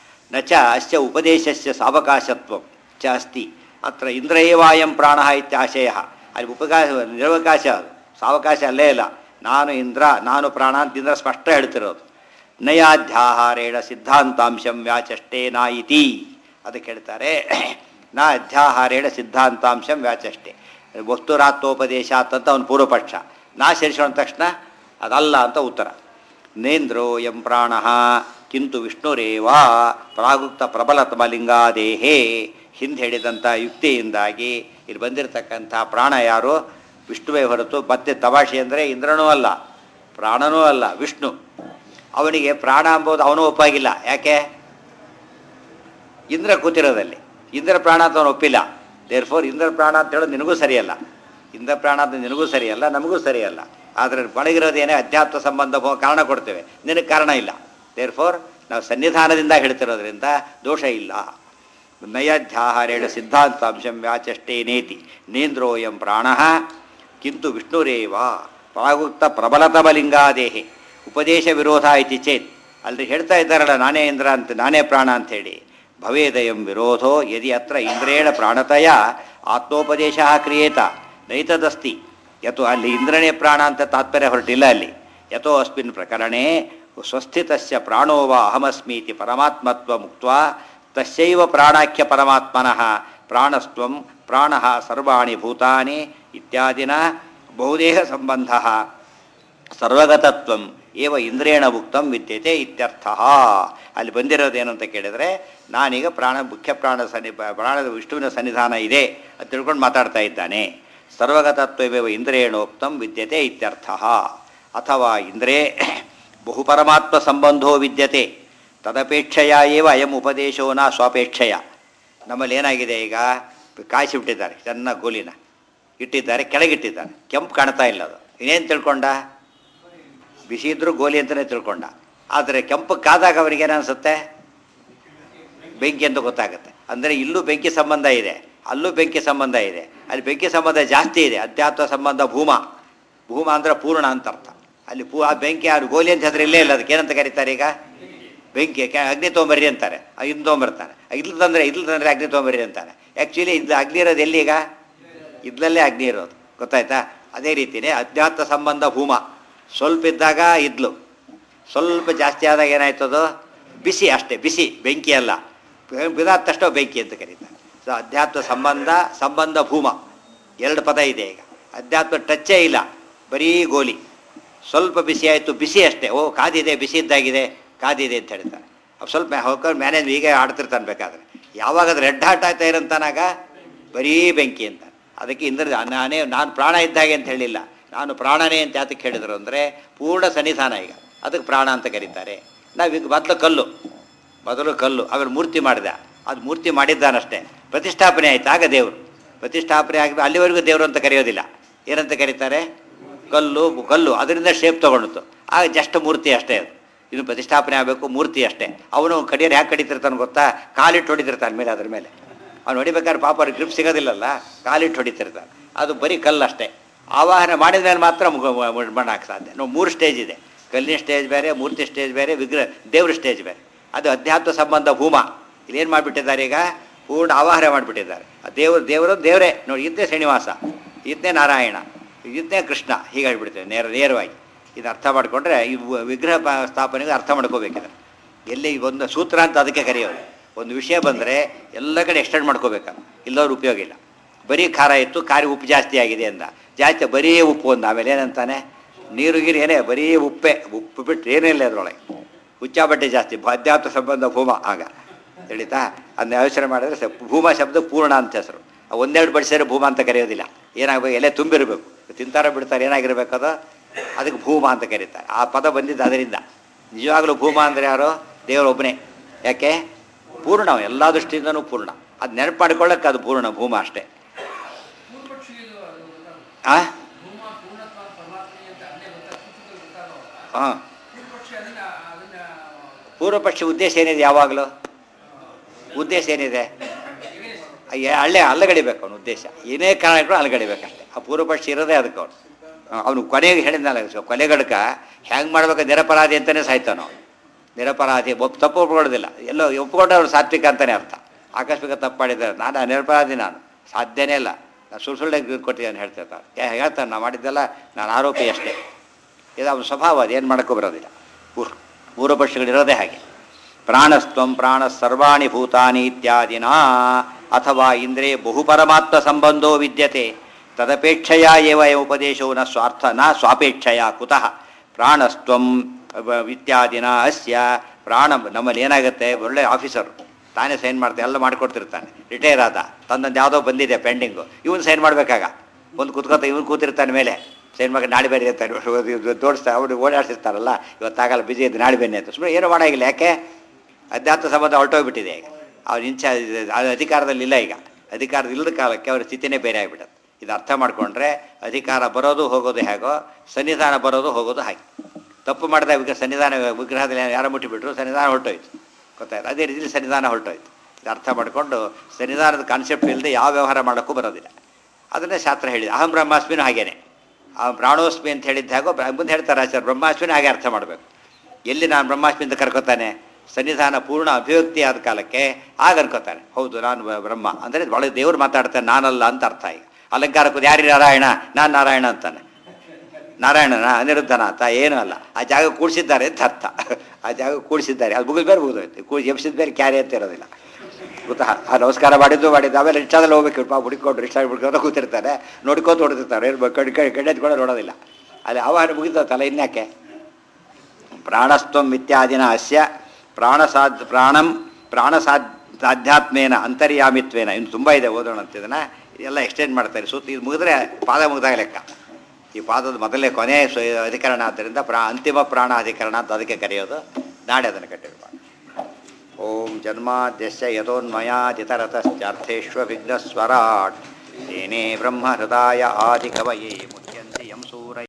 ನಚ ಅಸ್ಯ ಉಪದೇಶಸ್ಯ ಸಾವಕಾಶತ್ವ ಚ ಅಸ್ತಿ ಅತ್ರ ಇಂದ್ರ ಏವಾಯಂ ಪ್ರಾಣ ಇತ್ಯಾಶಯ ಅಲ್ಲಿ ಉಪಕಾಶ ನಿರವಕಾಶ ಅದು ಸಾವಕಾಶ ಅಲ್ಲೇ ಇಲ್ಲ ನಾನು ಇಂದ್ರ ನಾನು ಪ್ರಾಣ ಅಂತ ಇಂದ್ರ ಸ್ಪಷ್ಟ ಹೇಳ್ತಿರೋದು ನಯಾಧ್ಯಾಹಾರೇಣ ಸಿದ್ಧಾಂತಾಂಶಂ ವ್ಯಾಚಷ್ಟೇ ನಾ ಇತಿ ಅದಕ್ಕೆ ಹೇಳ್ತಾರೆ ನಾ ಅಧ್ಯಾಹಾರೇಣ ಸಿದ್ಧಾಂತಾಂಶಂ ವ್ಯಾಚಷ್ಟೆ ವಸ್ತುರಾತ್ಮೋಪದೇಶಾತ್ ಅಂತ ಅವನು ಪೂರ್ವಪಕ್ಷ ನಾ ಸೇರಿಸೋಣ ತಕ್ಷಣ ಅದಲ್ಲ ಅಂತ ಉತ್ತರ ನೇಂದ್ರೋ ಎಂ ಪ್ರಾಣ ಕಿಂತು ವಿಷ್ಣುರೇವ ಪ್ರಾಗುಕ್ತ ಪ್ರಬಲತಮ ಲಿಂಗಾದೇಹೇ ಹಿಂದೆ ಹೇಳಿದಂಥ ಯುಕ್ತಿಯಿಂದಾಗಿ ಇಲ್ಲಿ ಬಂದಿರತಕ್ಕಂಥ ಪ್ರಾಣ ಯಾರು ವಿಷ್ಣುವೇ ಹೊರತು ಮತ್ತೆ ತಮಾಷೆ ಅಂದರೆ ಇಂದ್ರನೂ ಅಲ್ಲ ಪ್ರಾಣನೂ ಅಲ್ಲ ವಿಷ್ಣು ಅವನಿಗೆ ಪ್ರಾಣ ಎಂಬುದು ಅವನು ಒಪ್ಪಾಗಿಲ್ಲ ಯಾಕೆ ಇಂದ್ರ ಕೂತಿರೋದಲ್ಲಿ ಇಂದ್ರ ಪ್ರಾಣ ಅಂತ ಅವನು ಒಪ್ಪಿಲ್ಲ ದೇರ್ ಫೋರ್ ಇಂದ್ರ ಪ್ರಾಣ ಅಂತ ಹೇಳೋದು ನಿನಗೂ ಸರಿಯಲ್ಲ ಇಂದ್ರ ಪ್ರಾಣ ಅಂತ ನಿನಗೂ ಸರಿಯಲ್ಲ ನಮಗೂ ಸರಿಯಲ್ಲ ಆದರೆ ಒಳಗಿರೋದೇನೇ ಅಧ್ಯಾತ್ಮ ಸಂಬಂಧ ಭೋ- ಕಾರಣ ಕೊಡ್ತೇವೆ ನಿನಗೆ ಕಾರಣ ಇಲ್ಲ ದೇರ್ ಫೋರ್ ನಾವು ಸನ್ನಿಧಾನದಿಂದ ಹೇಳ್ತಿರೋದ್ರಿಂದ ದೋಷ ಇಲ್ಲ ನಯಾಧ್ಯಾಹಾರೇಣ ಸಿದ್ಧಾಂತಾಂಶಂ ವ್ಯಾಚಷ್ಟೇ ನೇತಿ ನೇಂದ್ರೋಯಂ ಪ್ರಾಣ ಕಿಂತು ವಿಷ್ಣುರೇವ ಪ್ರಾಗುಕ್ತ ಪ್ರಬಲತಮ ಲಿಂಗಾದೇಹೆ ಉಪದೇಶ ವಿರೋಧ ಇತಿ ಚೇತ್ ಅಲ್ಲಿ ಹೇಳ್ತಾ ಇದ್ದಾರಲ್ಲ ನಾನೇ ಇಂದ್ರ ಅಂತ ನಾನೇ ಪ್ರಾಣ ಅಂಥೇಳಿ ಭವೇದಯಂ ವಿರೋಧೋ ಯದಿ ಅತ್ರ ಇಂದ್ರೇಣ ಪ್ರಾಣತಯ ಆತ್ಮೋಪದೇಶ ಕ್ರಿಯೇತ ನೈತದಸ್ತಿ ಯತು ಅಲ್ಲಿ ಇಂದ್ರನೇ ಪ್ರಾಣ ಅಂತ ತಾತ್ಪರ್ಯ ಹೊರಟಿಲ್ಲ ಅಲ್ಲಿ ಯಥೋ ಅಸ್ಮಿನ್ ಪ್ರಕರಣೆ ಸ್ವಸ್ಥಿತಸ್ಯ ಪ್ರಾಣೋ ವಾ ಅಹಮಸ್ಮೀತಿ ಪರಮಾತ್ಮತ್ವ ಮುಕ್ತ ತಸ್ಯೈವ ಪ್ರಾಣಾಖ್ಯ ಪರಮಾತ್ಮನಃ ಪ್ರಾಣಸ್ತ್ವಂ ಪ್ರಾಣ ಸರ್ವಾಣಿ ಭೂತಾನಿ ಇತ್ಯಾದಿನ ಬಹುದೇಹ ಸಂಬಂಧ ಸರ್ವಗತತ್ವಂ ಏವ ಇಂದ್ರೇಣ ಉಕ್ತಂ ವಿದ್ಯತೆ ಇತ್ಯರ್ಥ ಅಲ್ಲಿ ಬಂದಿರೋದೇನು ಅಂತ ಕೇಳಿದರೆ ನಾನೀಗ ಪ್ರಾಣ ಮುಖ್ಯ ಪ್ರಾಣ ಸನ್ನಿ ಪ್ರಾಣದ ವಿಷ್ಣುವಿನ ಸನ್ನಿಧಾನ ಇದೆ ಅಂತ ತಿಳ್ಕೊಂಡು ಮಾತಾಡ್ತಾ ಇದ್ದಾನೆ ಸರ್ವಗತತ್ವವೇವ ಇಂದ್ರೇಣೋಕ್ತಂ ವಿದ್ಯತೆ ಇತ್ಯರ್ಥ ಅಥವಾ ಇಂದ್ರೇ ಬಹುಪರಮಾತ್ಮ ಸಂಬಂಧೋ ವಿದ್ಯತೆ ತದಪೇಕ್ಷೆಯ ಏವ ಅಯಂ ಉಪದೇಶೋ ನ ಸ್ವಾಪೇಕ್ಷೆಯ ನಮ್ಮಲ್ಲಿ ಏನಾಗಿದೆ ಈಗ ಕಾಯಿಸಿ ಬಿಟ್ಟಿದ್ದಾರೆ ಚೆನ್ನಾಗಿ ಗೋಲಿನ ಇಟ್ಟಿದ್ದಾರೆ ಕೆಳಗಿಟ್ಟಿದ್ದಾರೆ ಕೆಂಪು ಕಾಣ್ತಾ ಇಲ್ಲ ಅದು ಇನ್ನೇನು ತಿಳ್ಕೊಂಡ ಬಿಸಿ ಇದ್ರೂ ಗೋಲಿ ಅಂತಲೇ ತಿಳ್ಕೊಂಡ ಆದರೆ ಕೆಂಪು ಕಾದಾಗ ಅವನಿಗೇನು ಅನಿಸುತ್ತೆ ಬೆಂಕಿ ಅಂತ ಗೊತ್ತಾಗುತ್ತೆ ಅಂದರೆ ಇಲ್ಲೂ ಬೆಂಕಿ ಸಂಬಂಧ ಇದೆ ಅಲ್ಲೂ ಬೆಂಕಿ ಸಂಬಂಧ ಇದೆ ಅಲ್ಲಿ ಬೆಂಕಿ ಸಂಬಂಧ ಜಾಸ್ತಿ ಇದೆ ಅಧ್ಯಾತ್ಮ ಸಂಬಂಧ ಭೂಮ ಭೂಮ ಅಂದರೆ ಪೂರ್ಣ ಅಂತ ಅರ್ಥ ಅಲ್ಲಿ ಪೂ ಆ ಬೆಂಕಿ ಆ ಗೋಲಿ ಅಂತ ಹೇಳಿದ್ರೆ ಇಲ್ಲೇ ಇಲ್ಲ ಅದಕ್ಕೆ ಏನಂತ ಕರೀತಾರೆ ಈಗ ಬೆಂಕಿ ಕೆ- ಅಗ್ನಿ ತೊಗೊಂಬರ್ರಿ ಅಂತಾರೆ ಇದ್ಲು ತೊಗೊಂಬರ್ತಾನೆ ಇದ್ಲು ತಂದರೆ ಇದ್ಲು ತಂದರೆ ಅಗ್ನಿ ತೊಗೊಂಬರ್ರಿ ಅಂತಾನೆ ಆ್ಯಕ್ಚುಲಿ ಇದು ಅಗ್ನಿ ಇರೋದು ಎಲ್ಲಿ ಈಗ ಇದ್ಲಲ್ಲೇ ಅಗ್ನಿ ಇರೋದು ಗೊತ್ತಾಯ್ತಾ ಅದೇ ರೀತಿಯೇ ಅಧ್ಯಾತ್ಮ ಸಂಬಂಧ ಭೂಮ ಸ್ವಲ್ಪ ಇದ್ದಾಗ ಇದ್ಲು ಸ್ವಲ್ಪ ಜಾಸ್ತಿ ಆದಾಗ ಏನಾಯ್ತದು ಬಿಸಿ ಅಷ್ಟೇ ಬಿಸಿ ಬೆಂಕಿ ಅಲ್ಲ ಬಿದಾದ ತಕ್ಷಣ ಬೆಂಕಿ ಅಂತ ಕರೀತಾರೆ ಸೊ ಅಧ್ಯಾತ್ಮ ಸಂಬಂಧ ಸಂಬಂಧ ಭೂಮ ಎರಡು ಪದ ಇದೆ ಈಗ ಅಧ್ಯಾತ್ಮ ಟಚ್ಚೇ ಇಲ್ಲ ಬರೀ ಗೋಲಿ ಸ್ವಲ್ಪ ಬಿಸಿ ಆಯಿತು ಬಿಸಿ ಅಷ್ಟೇ ಓ ಕಾದಿದೆ ಬಿಸಿ ಇದ್ದಾಗಿದೆ ಕಾದಿದೆ ಅಂತ ಹೇಳ್ತಾರೆ ಅವ್ ಸ್ವಲ್ಪ ಹೋಗ್ಕೊಂಡು ಮ್ಯಾನೇಜ್ ಈಗ ಆಡ್ತಿರ್ತಾನೆ ಬೇಕಾದ್ರೆ ಯಾವಾಗ ಅದು ರೆಡ್ ಹಾಟ್ ಆಯ್ತಾ ಇರಂತಾನಾಗ ಬರೀ ಬೆಂಕಿ ಅಂತ ಅದಕ್ಕೆ ಇಂದ್ರ ನಾನೇ ನಾನು ಪ್ರಾಣ ಇದ್ದಾಗೆ ಅಂತ ಹೇಳಿಲ್ಲ ನಾನು ಪ್ರಾಣನೇ ಅಂತ ಯಾತಕ್ಕೆ ಹೇಳಿದರು ಅಂದರೆ ಪೂರ್ಣ ಸನ್ನಿಧಾನ ಈಗ ಅದಕ್ಕೆ ಪ್ರಾಣ ಅಂತ ಕರೀತಾರೆ ನಾವೀಗ ಮೊದಲು ಕಲ್ಲು ಮೊದಲು ಕಲ್ಲು ಆಮೇಲೆ ಮೂರ್ತಿ ಮಾಡಿದ ಅದು ಮೂರ್ತಿ ಮಾಡಿದ್ದಾನಷ್ಟೇ ಪ್ರತಿಷ್ಠಾಪನೆ ಆಯ್ತು ಆಗ ದೇವರು ಪ್ರತಿಷ್ಠಾಪನೆ ಆಗಿ ಅಲ್ಲಿವರೆಗೂ ದೇವರು ಅಂತ ಕರೆಯೋದಿಲ್ಲ ಏನಂತ ಕರೀತಾರೆ ಕಲ್ಲು ಕಲ್ಲು ಅದರಿಂದ ಶೇಪ್ ತೊಗೊಂಡಿತ್ತು ಆಗ ಜಸ್ಟ್ ಮೂರ್ತಿ ಅಷ್ಟೇ ಅದು ಇನ್ನು ಪ್ರತಿಷ್ಠಾಪನೆ ಆಗಬೇಕು ಮೂರ್ತಿ ಅಷ್ಟೇ ಅವನು ಕಡಿಯರು ಹ್ಯಾಕೆ ಕಡಿತಿರ್ತಾನೆ ಗೊತ್ತಾ ಕಾಲಿಟ್ಟು ಹೊಡಿತಿರ್ತಾನೆ ಮೇಲೆ ಅದ್ರ ಮೇಲೆ ಅವ್ನು ಹೊಡಿಬೇಕಾದ್ರೆ ಪಾಪ ಅವ್ರಿಗೆ ಗ್ರಿಪ್ ಸಿಗೋದಿಲ್ಲಲ್ಲ ಕಾಲಿಟ್ಟು ಹೊಡಿತಿರ್ತಾನೆ ಅದು ಬರೀ ಕಲ್ಲು ಅಷ್ಟೇ ಆವಾಹನೆ ಮಾಡಿದ ಮೇಲೆ ಮಾತ್ರ ಮಾಡಕ್ಕೆ ಸಾಧ್ಯ ನಾವು ಮೂರು ಸ್ಟೇಜ್ ಇದೆ ಕಲ್ಲಿನ ಸ್ಟೇಜ್ ಬೇರೆ ಮೂರ್ತಿ ಸ್ಟೇಜ್ ಬೇರೆ ವಿಗ್ರಹ ದೇವ್ರ ಸ್ಟೇಜ್ ಬೇರೆ ಅದು ಅಧ್ಯಾತ್ಮ ಸಂಬಂಧ ಭೂಮ ಇಲ್ಲೇನು ಮಾಡಿಬಿಟ್ಟಿದ್ದಾರೆ ಈಗ ಪೂರ್ಣ ಆವಾಹನೆ ಮಾಡಿಬಿಟ್ಟಿದ್ದಾರೆ ಆ ದೇವರು ದೇವರು ದೇವರೇ ನೋಡಿ ಇದ್ದೇ ಶ್ರೀನಿವಾಸ ಇದ್ದೇ ನಾರಾಯಣ ಇದ್ದೇ ಕೃಷ್ಣ ಹೀಗೆ ಹೇಳ್ಬಿಡ್ತೇವೆ ನೇರ ನೇರವಾಗಿ ಇದು ಅರ್ಥ ಮಾಡಿಕೊಂಡ್ರೆ ಈ ವ- ವಿಗ್ರಹ ಪ- ಸ್ಥಾಪನೆಗೆ ಅರ್ಥ ಮಾಡ್ಕೋಬೇಕಿದೆ ಎಲ್ಲಿ ಒಂದು ಸೂತ್ರ ಅಂತ ಅದಕ್ಕೆ ಕರೆಯೋದು ಒಂದು ವಿಷಯ ಬಂದರೆ ಎಲ್ಲ ಕಡೆ ಎಕ್ಸ್ಟೆಂಡ್ ಮಾಡ್ಕೋಬೇಕಲ್ಲ ಇಲ್ಲವ್ರು ಉಪಯೋಗ ಇಲ್ಲ ಬರೀ ಖಾರ ಇತ್ತು ಖಾರ ಉಪ್ಪು ಜಾಸ್ತಿ ಆಗಿದೆ ಅಂದ ಜಾಸ್ತಿ ಬರೀ ಉಪ್ಪು ಅಂದ ಆಮೇಲೆ ಏನಂತಾನೆ ನೀರು ಗೀರು ಏನೇ ಬರೀ ಉಪ್ಪೆ ಉಪ್ಪು ಬಿಟ್ಟು ಏನಿಲ್ಲ ಅದರೊಳಗೆ ಹುಚ್ಚಾಬಟ್ಟೆ ಜಾಸ್ತಿ ಅಧ್ಯಾತ್ಮ ಸಂಬಂಧ ಭೂಮ ಆಗ ತಿಳಿತಾ ಅದನ್ನ ಯೋಚನೆ ಮಾಡಿದ್ರೆ ಸ ಭೂಮ ಶಬ್ದ ಪೂರ್ಣ ಅಂತ ಹೆಸರು ಆ ಒಂದೆರಡು ಬಡಿಸಿದ್ರೆ ಭೂಮ ಅಂತ ಕರೆಯೋದಿಲ್ಲ ಏನಾಗಬೇಕು ಎಲೆ ತುಂಬಿರಬೇಕು ತಿಂತಾರ ಬಿಡ್ತಾರೆ ಏನಾಗಿರ್ಬೇಕು ಅದು ಅದಕ್ಕೆ ಭೂಮ ಅಂತ ಕರೀತಾರೆ ಆ ಪದ ಬಂದಿದ್ದು ಅದರಿಂದ ನಿಜವಾಗ್ಲೂ ಭೂಮ ಅಂದರೆ ಯಾರು ದೇವರೊಬ್ಬನೇ ಯಾಕೆ ಪೂರ್ಣ ಎಲ್ಲ ದೃಷ್ಟಿಯಿಂದನೂ ಪೂರ್ಣ ಅದು ನೆನಪು ಮಾಡ್ಕೊಳ್ಳೋಕೆ ಅದು ಪೂರ್ಣ ಭೂಮ ಅಷ್ಟೇ ಪೂರ್ವಪಕ್ಷಿಗೆ ಇದು ಅದು ಗೊತ್ತಾಗುತ್ತೆ. ಆ ಭೂಮ ಪೂರ್ಣತ್ವ ಪರಮಾತ್ಮೆ ಅಂತ ಅಲ್ಲೇ ಗೊತ್ತಾಗ ಗೊತ್ತಾಗಲ್ಲ ಹಾಂ ಪೂರ್ವಪಕ್ಷಿ ಅದನ್ನ ಅದನ್ನ ಪೂರ್ವಪಕ್ಷ ಉದ್ದೇಶ ಏನಿದೆ ಯಾವಾಗಲೂ ಉದ್ದೇಶ ಏನಿದೆ ಅಯ್ಯ, ಅಲ್ಲೇ ಅಲ್ಲಗಡಿಬೇಕು ಅವನ ಉದ್ದೇಶ ಏನೇ ಕಾರಣಕ್ಕೂ ಅಲ್ಲಗಡಿಬೇಕಷ್ಟೆ ಆ ಪೂರ್ವಪಕ್ಷ ಇರೋದೇ ಅದಕ್ಕೆ ಅವನು ಅವನು ಕೊನೆಗೆ ಹೇಳಿದ್ನಲ್ಲ ಸೊ ಕೊಲೆಗಡಕ ಹೆಂಗೆ ಮಾಡ್ಬೇಕು ನಿರಪರಾಧಿ ಅಂತಲೇ ಸಾಯ್ತಾನು ಅವನು ನಿರಪರಾಧಿ ಒಪ್ ತಪ್ಪು ಒಪ್ಕೊಳ್ಳೋದಿಲ್ಲ ಎಲ್ಲೋ ಒಪ್ಕೊಂಡ್ರೆ ಅವ್ರು ಸಾತ್ವಿಕ ಅಂತಲೇ ಅರ್ಥ ಆಕಸ್ಮಿಕ ತಪ್ಪು ಮಾಡಿದ್ದಾರೆ ನಾನು ನಿರಪರಾಧಿ ನಾನು ಸಾಧ್ಯನೇ ಇಲ್ಲ ನಾನು ಸುಳ್ಳು ಸುಳ್ಳು ಕೊಟ್ಟಿದ್ದೇನೆ ಹೇಳ್ತಿರ್ತಾರೆ ಯಾ- ಹೇಳ್ತಾನೆ ನಾ ಮಾಡಿದ್ದೆಲ್ಲ ನಾನು ಆರೋಪಿ ಅಷ್ಟೇ ಇದು ಅವನ ಸ್ವಭಾವ ಅದೇನು ಮಾಡೋಕ್ಕೂ ಬರೋದಿಲ್ಲ ಪೂರ್ ಪೂರ್ವಪಕ್ಷಗಳಿರೋದೇ ಹಾಗೆ ಪ್ರಾಣಸ್ತ್ವಂ ಪ್ರಾಣ ಸರ್ವಾಣಿ ಭೂತಾನಿ ಇತ್ಯಾದಿನ ಅಥವಾ ಇಂದ್ರೇ ಬಹುಪರಮಾತ್ಮ ಸಂಬಂಧೋ ವಿದ್ಯತೆ ತದಪೇಕ್ಷೆಯ ಏವ ಅಯಂ ಉಪದೇಶವು ನ ಸ್ವಾರ್ಥ ನ ಸ್ವಾಪೇಕ್ಷೆಯ ಕುತಃ ಪ್ರಾಣಸ್ತ್ವಂ ಅವ- ಇತ್ಯಾದಿನ ಅಸ್ಯ ಪ್ರಾಣ ನಮ್ಮಲ್ಲಿ ಏನಾಗುತ್ತೆ ಒಳ್ಳೆ ಆಫೀಸರು ತಾನೇ ಸೈನ್ ಮಾಡ್ತಾನೆ ಎಲ್ಲ ಮಾಡಿಕೊಡ್ತಿರ್ತಾನೆ ರಿಟೈರ್ ಆದ ತನ್ನೊಂದು ಯಾವುದೋ ಬಂದಿದೆ ಪೆಂಡಿಂಗು ಇವನು ಸೈನ್ ಮಾಡಬೇಕಾಗ ಒಂದು ಕೂತ್ಕೊತ ಇವನು ಕೂತಿರ್ತಾನೆ ಮೇಲೆ ಸೈನ್ ಮಾಡಿ ನಾಳೆ ಬೇರೆ ಇರ್ತಾನೆ ತೋರಿಸ್ತಾ ಅವ್ರು ಓಡಾಡ್ಸಿರ್ತಾರಲ್ಲ ಇವತ್ತಾಗಲ್ಲ ಬಿಜಿ ಇದ್ದು ನಾಳೆ ಬೇನೆ ಅಂತ ಸುಮ್ಮನೆ ಏನೂ ಮಾಡಾಗಿಲ್ಲ ಯಾಕೆ ಅಧ್ಯಾತ್ಮ ಸಂಬಂಧ ಹೊರಟೋಗ್ಬಿಟ್ಟಿದೆ ಈಗ ಅವ್ರ ಇನ್ಚಾರ್ಜ್ ಅಧಿಕಾರದಲ್ಲಿ ಇಲ್ಲ ಈಗ ಅಧಿಕಾರದ ಇಲ್ಲದ ಕಾಲಕ್ಕೆ ಅವ್ರ ಸ್ಥಿತಿನೇ ಬೇರೆ ಆಗಿಬಿಟ್ಟது ಇದು ಅರ್ಥ ಮಾಡಿಕೊಂಡ್ರೆ ಅಧಿಕಾರ ಬರೋದು ಹೋಗೋದು ಹೇಗೋ ಸನ್ನಿಧಾನ ಬರೋದು ಹೋಗೋದು ಹಾಗೆ ತಪ್ಪು ಮಾಡಿದ ವಿಗ್ರಹ ಸನ್ನಿಧಾನ ವಿಗ್ರಹದಲ್ಲಿ ಯಾರೋ ಮುಟ್ಟಿಬಿಟ್ರು ಸನ್ನಿಧಾನ ಹೊರಟೋಯ್ತು ಗೊತ್ತಾಯ್ತು ಅದೇ ರೀತಿಲಿ ಸನ್ನಿಧಾನ ಹೊರಟೋಯ್ತು ಇದು ಅರ್ಥ ಮಾಡಿಕೊಂಡು ಸನ್ನಿಧಾನದ ಕಾನ್ಸೆಪ್ಟ್ ಇಲ್ಲದೆ ಯಾವ ವ್ಯವಹಾರ ಮಾಡೋಕ್ಕೂ ಬರೋದಿಲ್ಲ ಅದನ್ನೇ ಶಾಸ್ತ್ರ ಹೇಳಿದೆ ಅಹಂ ಬ್ರಹ್ಮಾಸ್ಮಿನೂ ಹಾಗೇನೆ ಆ ಪ್ರಾಣೋಸ್ಮಿ ಅಂತ ಹೇಳಿದ್ದ ಹಾಗೋ ಬ್ರ- ಮುಂದೆ ಹೇಳ್ತಾರೆ ಆಚಾರ್ಯ ಬ್ರಹ್ಮಾಸ್ಮಿನೂ ಹಾಗೆ ಅರ್ಥ ಮಾಡಬೇಕು ಎಲ್ಲಿ ನಾನು ಬ್ರಹ್ಮಾಸ್ಮಿ ಅಂತ ಕರ್ಕೋತಾನೆ ಸನ್ನಿಧಾನ ಪೂರ್ಣ ಅಭಿವ್ಯಕ್ತಿ ಆದ ಕಾಲಕ್ಕೆ ಆಗ ಅನ್ಕೋತಾನೆ ಹೌದು ನಾನು ಬ- ಬ್ರಹ್ಮ ಅಂದರೆ ಒಳಗೆ ದೇವ್ರು ಮಾತಾಡ್ತಾನೆ ನಾನಲ್ಲ ಅಂತ ಅರ್ಥ ಈಗ ಅಲಂಕಾರಕ್ಕೂ ಯಾರಿ ನಾರಾಯಣ ನಾನು ನಾರಾಯಣ ಅಂತಾನೆ ನಾರಾಯಣನ ಅನಿರುದ್ಧನಾಥ ಏನೂ ಅಲ್ಲ ಆ ಜಾಗ ಕೂಡಿಸಿದ್ದಾರೆ ಅಂತ ಅರ್ಥ ಆ ಜಾಗ ಕೂಡಿಸಿದ್ದಾರೆ ಅದು ಮುಗಿದ ಬೇರೆ ಮುಗಿದೋಯ್ತು ಕೂಡಿ ಎಬ್ಸಿದ ಬೇರೆ ಕ್ಯಾರೆ ಅಂತ ಇರೋದಿಲ್ಲ ಗೊತ್ತಾ ಆ ನಮಸ್ಕಾರ ಮಾಡಿದ್ದು ಮಾಡಿದ್ದು ಆಮೇಲೆ ರಿಕ್ಷಾದಲ್ಲಿ ಹೋಗ್ಬೇಕು ಪಾಪ ಹುಡುಕೊಂಡು ರಿಕ್ಷಾ ಹುಡ್ಕೊಂಡು ಕೂತಿರ್ತಾರೆ ನೋಡ್ಕೋತ ಹೊಡ್ತಿರ್ತಾರೆ ಏನು ಕಡೆ ಕಡೆ ಕಡೆ ಎತ್ಕೊಂಡು ನೋಡೋದಿಲ್ಲ ಅಲ್ಲಿ ಆವಾಹನೆ ಮುಗಿತಲ್ಲ ಇನ್ಯಾಕೆ ಪ್ರಾಣಸ್ತ್ವಂ ಇತ್ಯಾದಿನ ಅಸ್ಯ ಪ್ರಾಣಸಾದ್ ಪ್ರಾಣಂ ಪ್ರಾಣಸಾದ್ ಸಾಧ್ಯಾತ್ಮೇನ ಅಂತರ್ಯಾಮಿತ್ವೇನ ಇನ್ನು ತುಂಬ ಇದೆ ಓದೋಣ ಅಂತ ಇದನ್ನು ಎಲ್ಲ ಎಕ್ಸ್ಟೆಂಡ್ ಮಾಡ್ತಾರೆ ಸುತ್ತ ಇದು ಮುಗಿದ್ರೆ ಪಾದ ಮುಗಿದಾಗ ಲೆಕ್ಕ ಈ ಪಾದದ ಮೊದಲೇ ಕೊನೆ ಸ- ಅಧಿಕರಣ ಆದ್ದರಿಂದ ಪ್ರಾ ಅಂತಿಮ ಪ್ರಾಣ ಅಧಿಕರಣ ಅಂತ ಅದಕ್ಕೆ ಕರೆಯೋದು ನಾಳೆ ಅದನ್ನು ಕಟ್ಟಿರ್ಬಾರ್ದು ಓಂ ಜನ್ಮಾದ್ಯಸ್ಯ ಯಥೋನ್ಮಯಾದಿತರತಶ್ಚಾರ್ಥೇಶ್ವ ವಿಘ್ನಸ್ವರಾಟ್ ತೇನೇ ಬ್ರಹ್ಮ ಹೃದಯ ಆದಿಕವಯೇ ಮುಖ್ಯಂತಿ ಯಂ ಸೂರಯ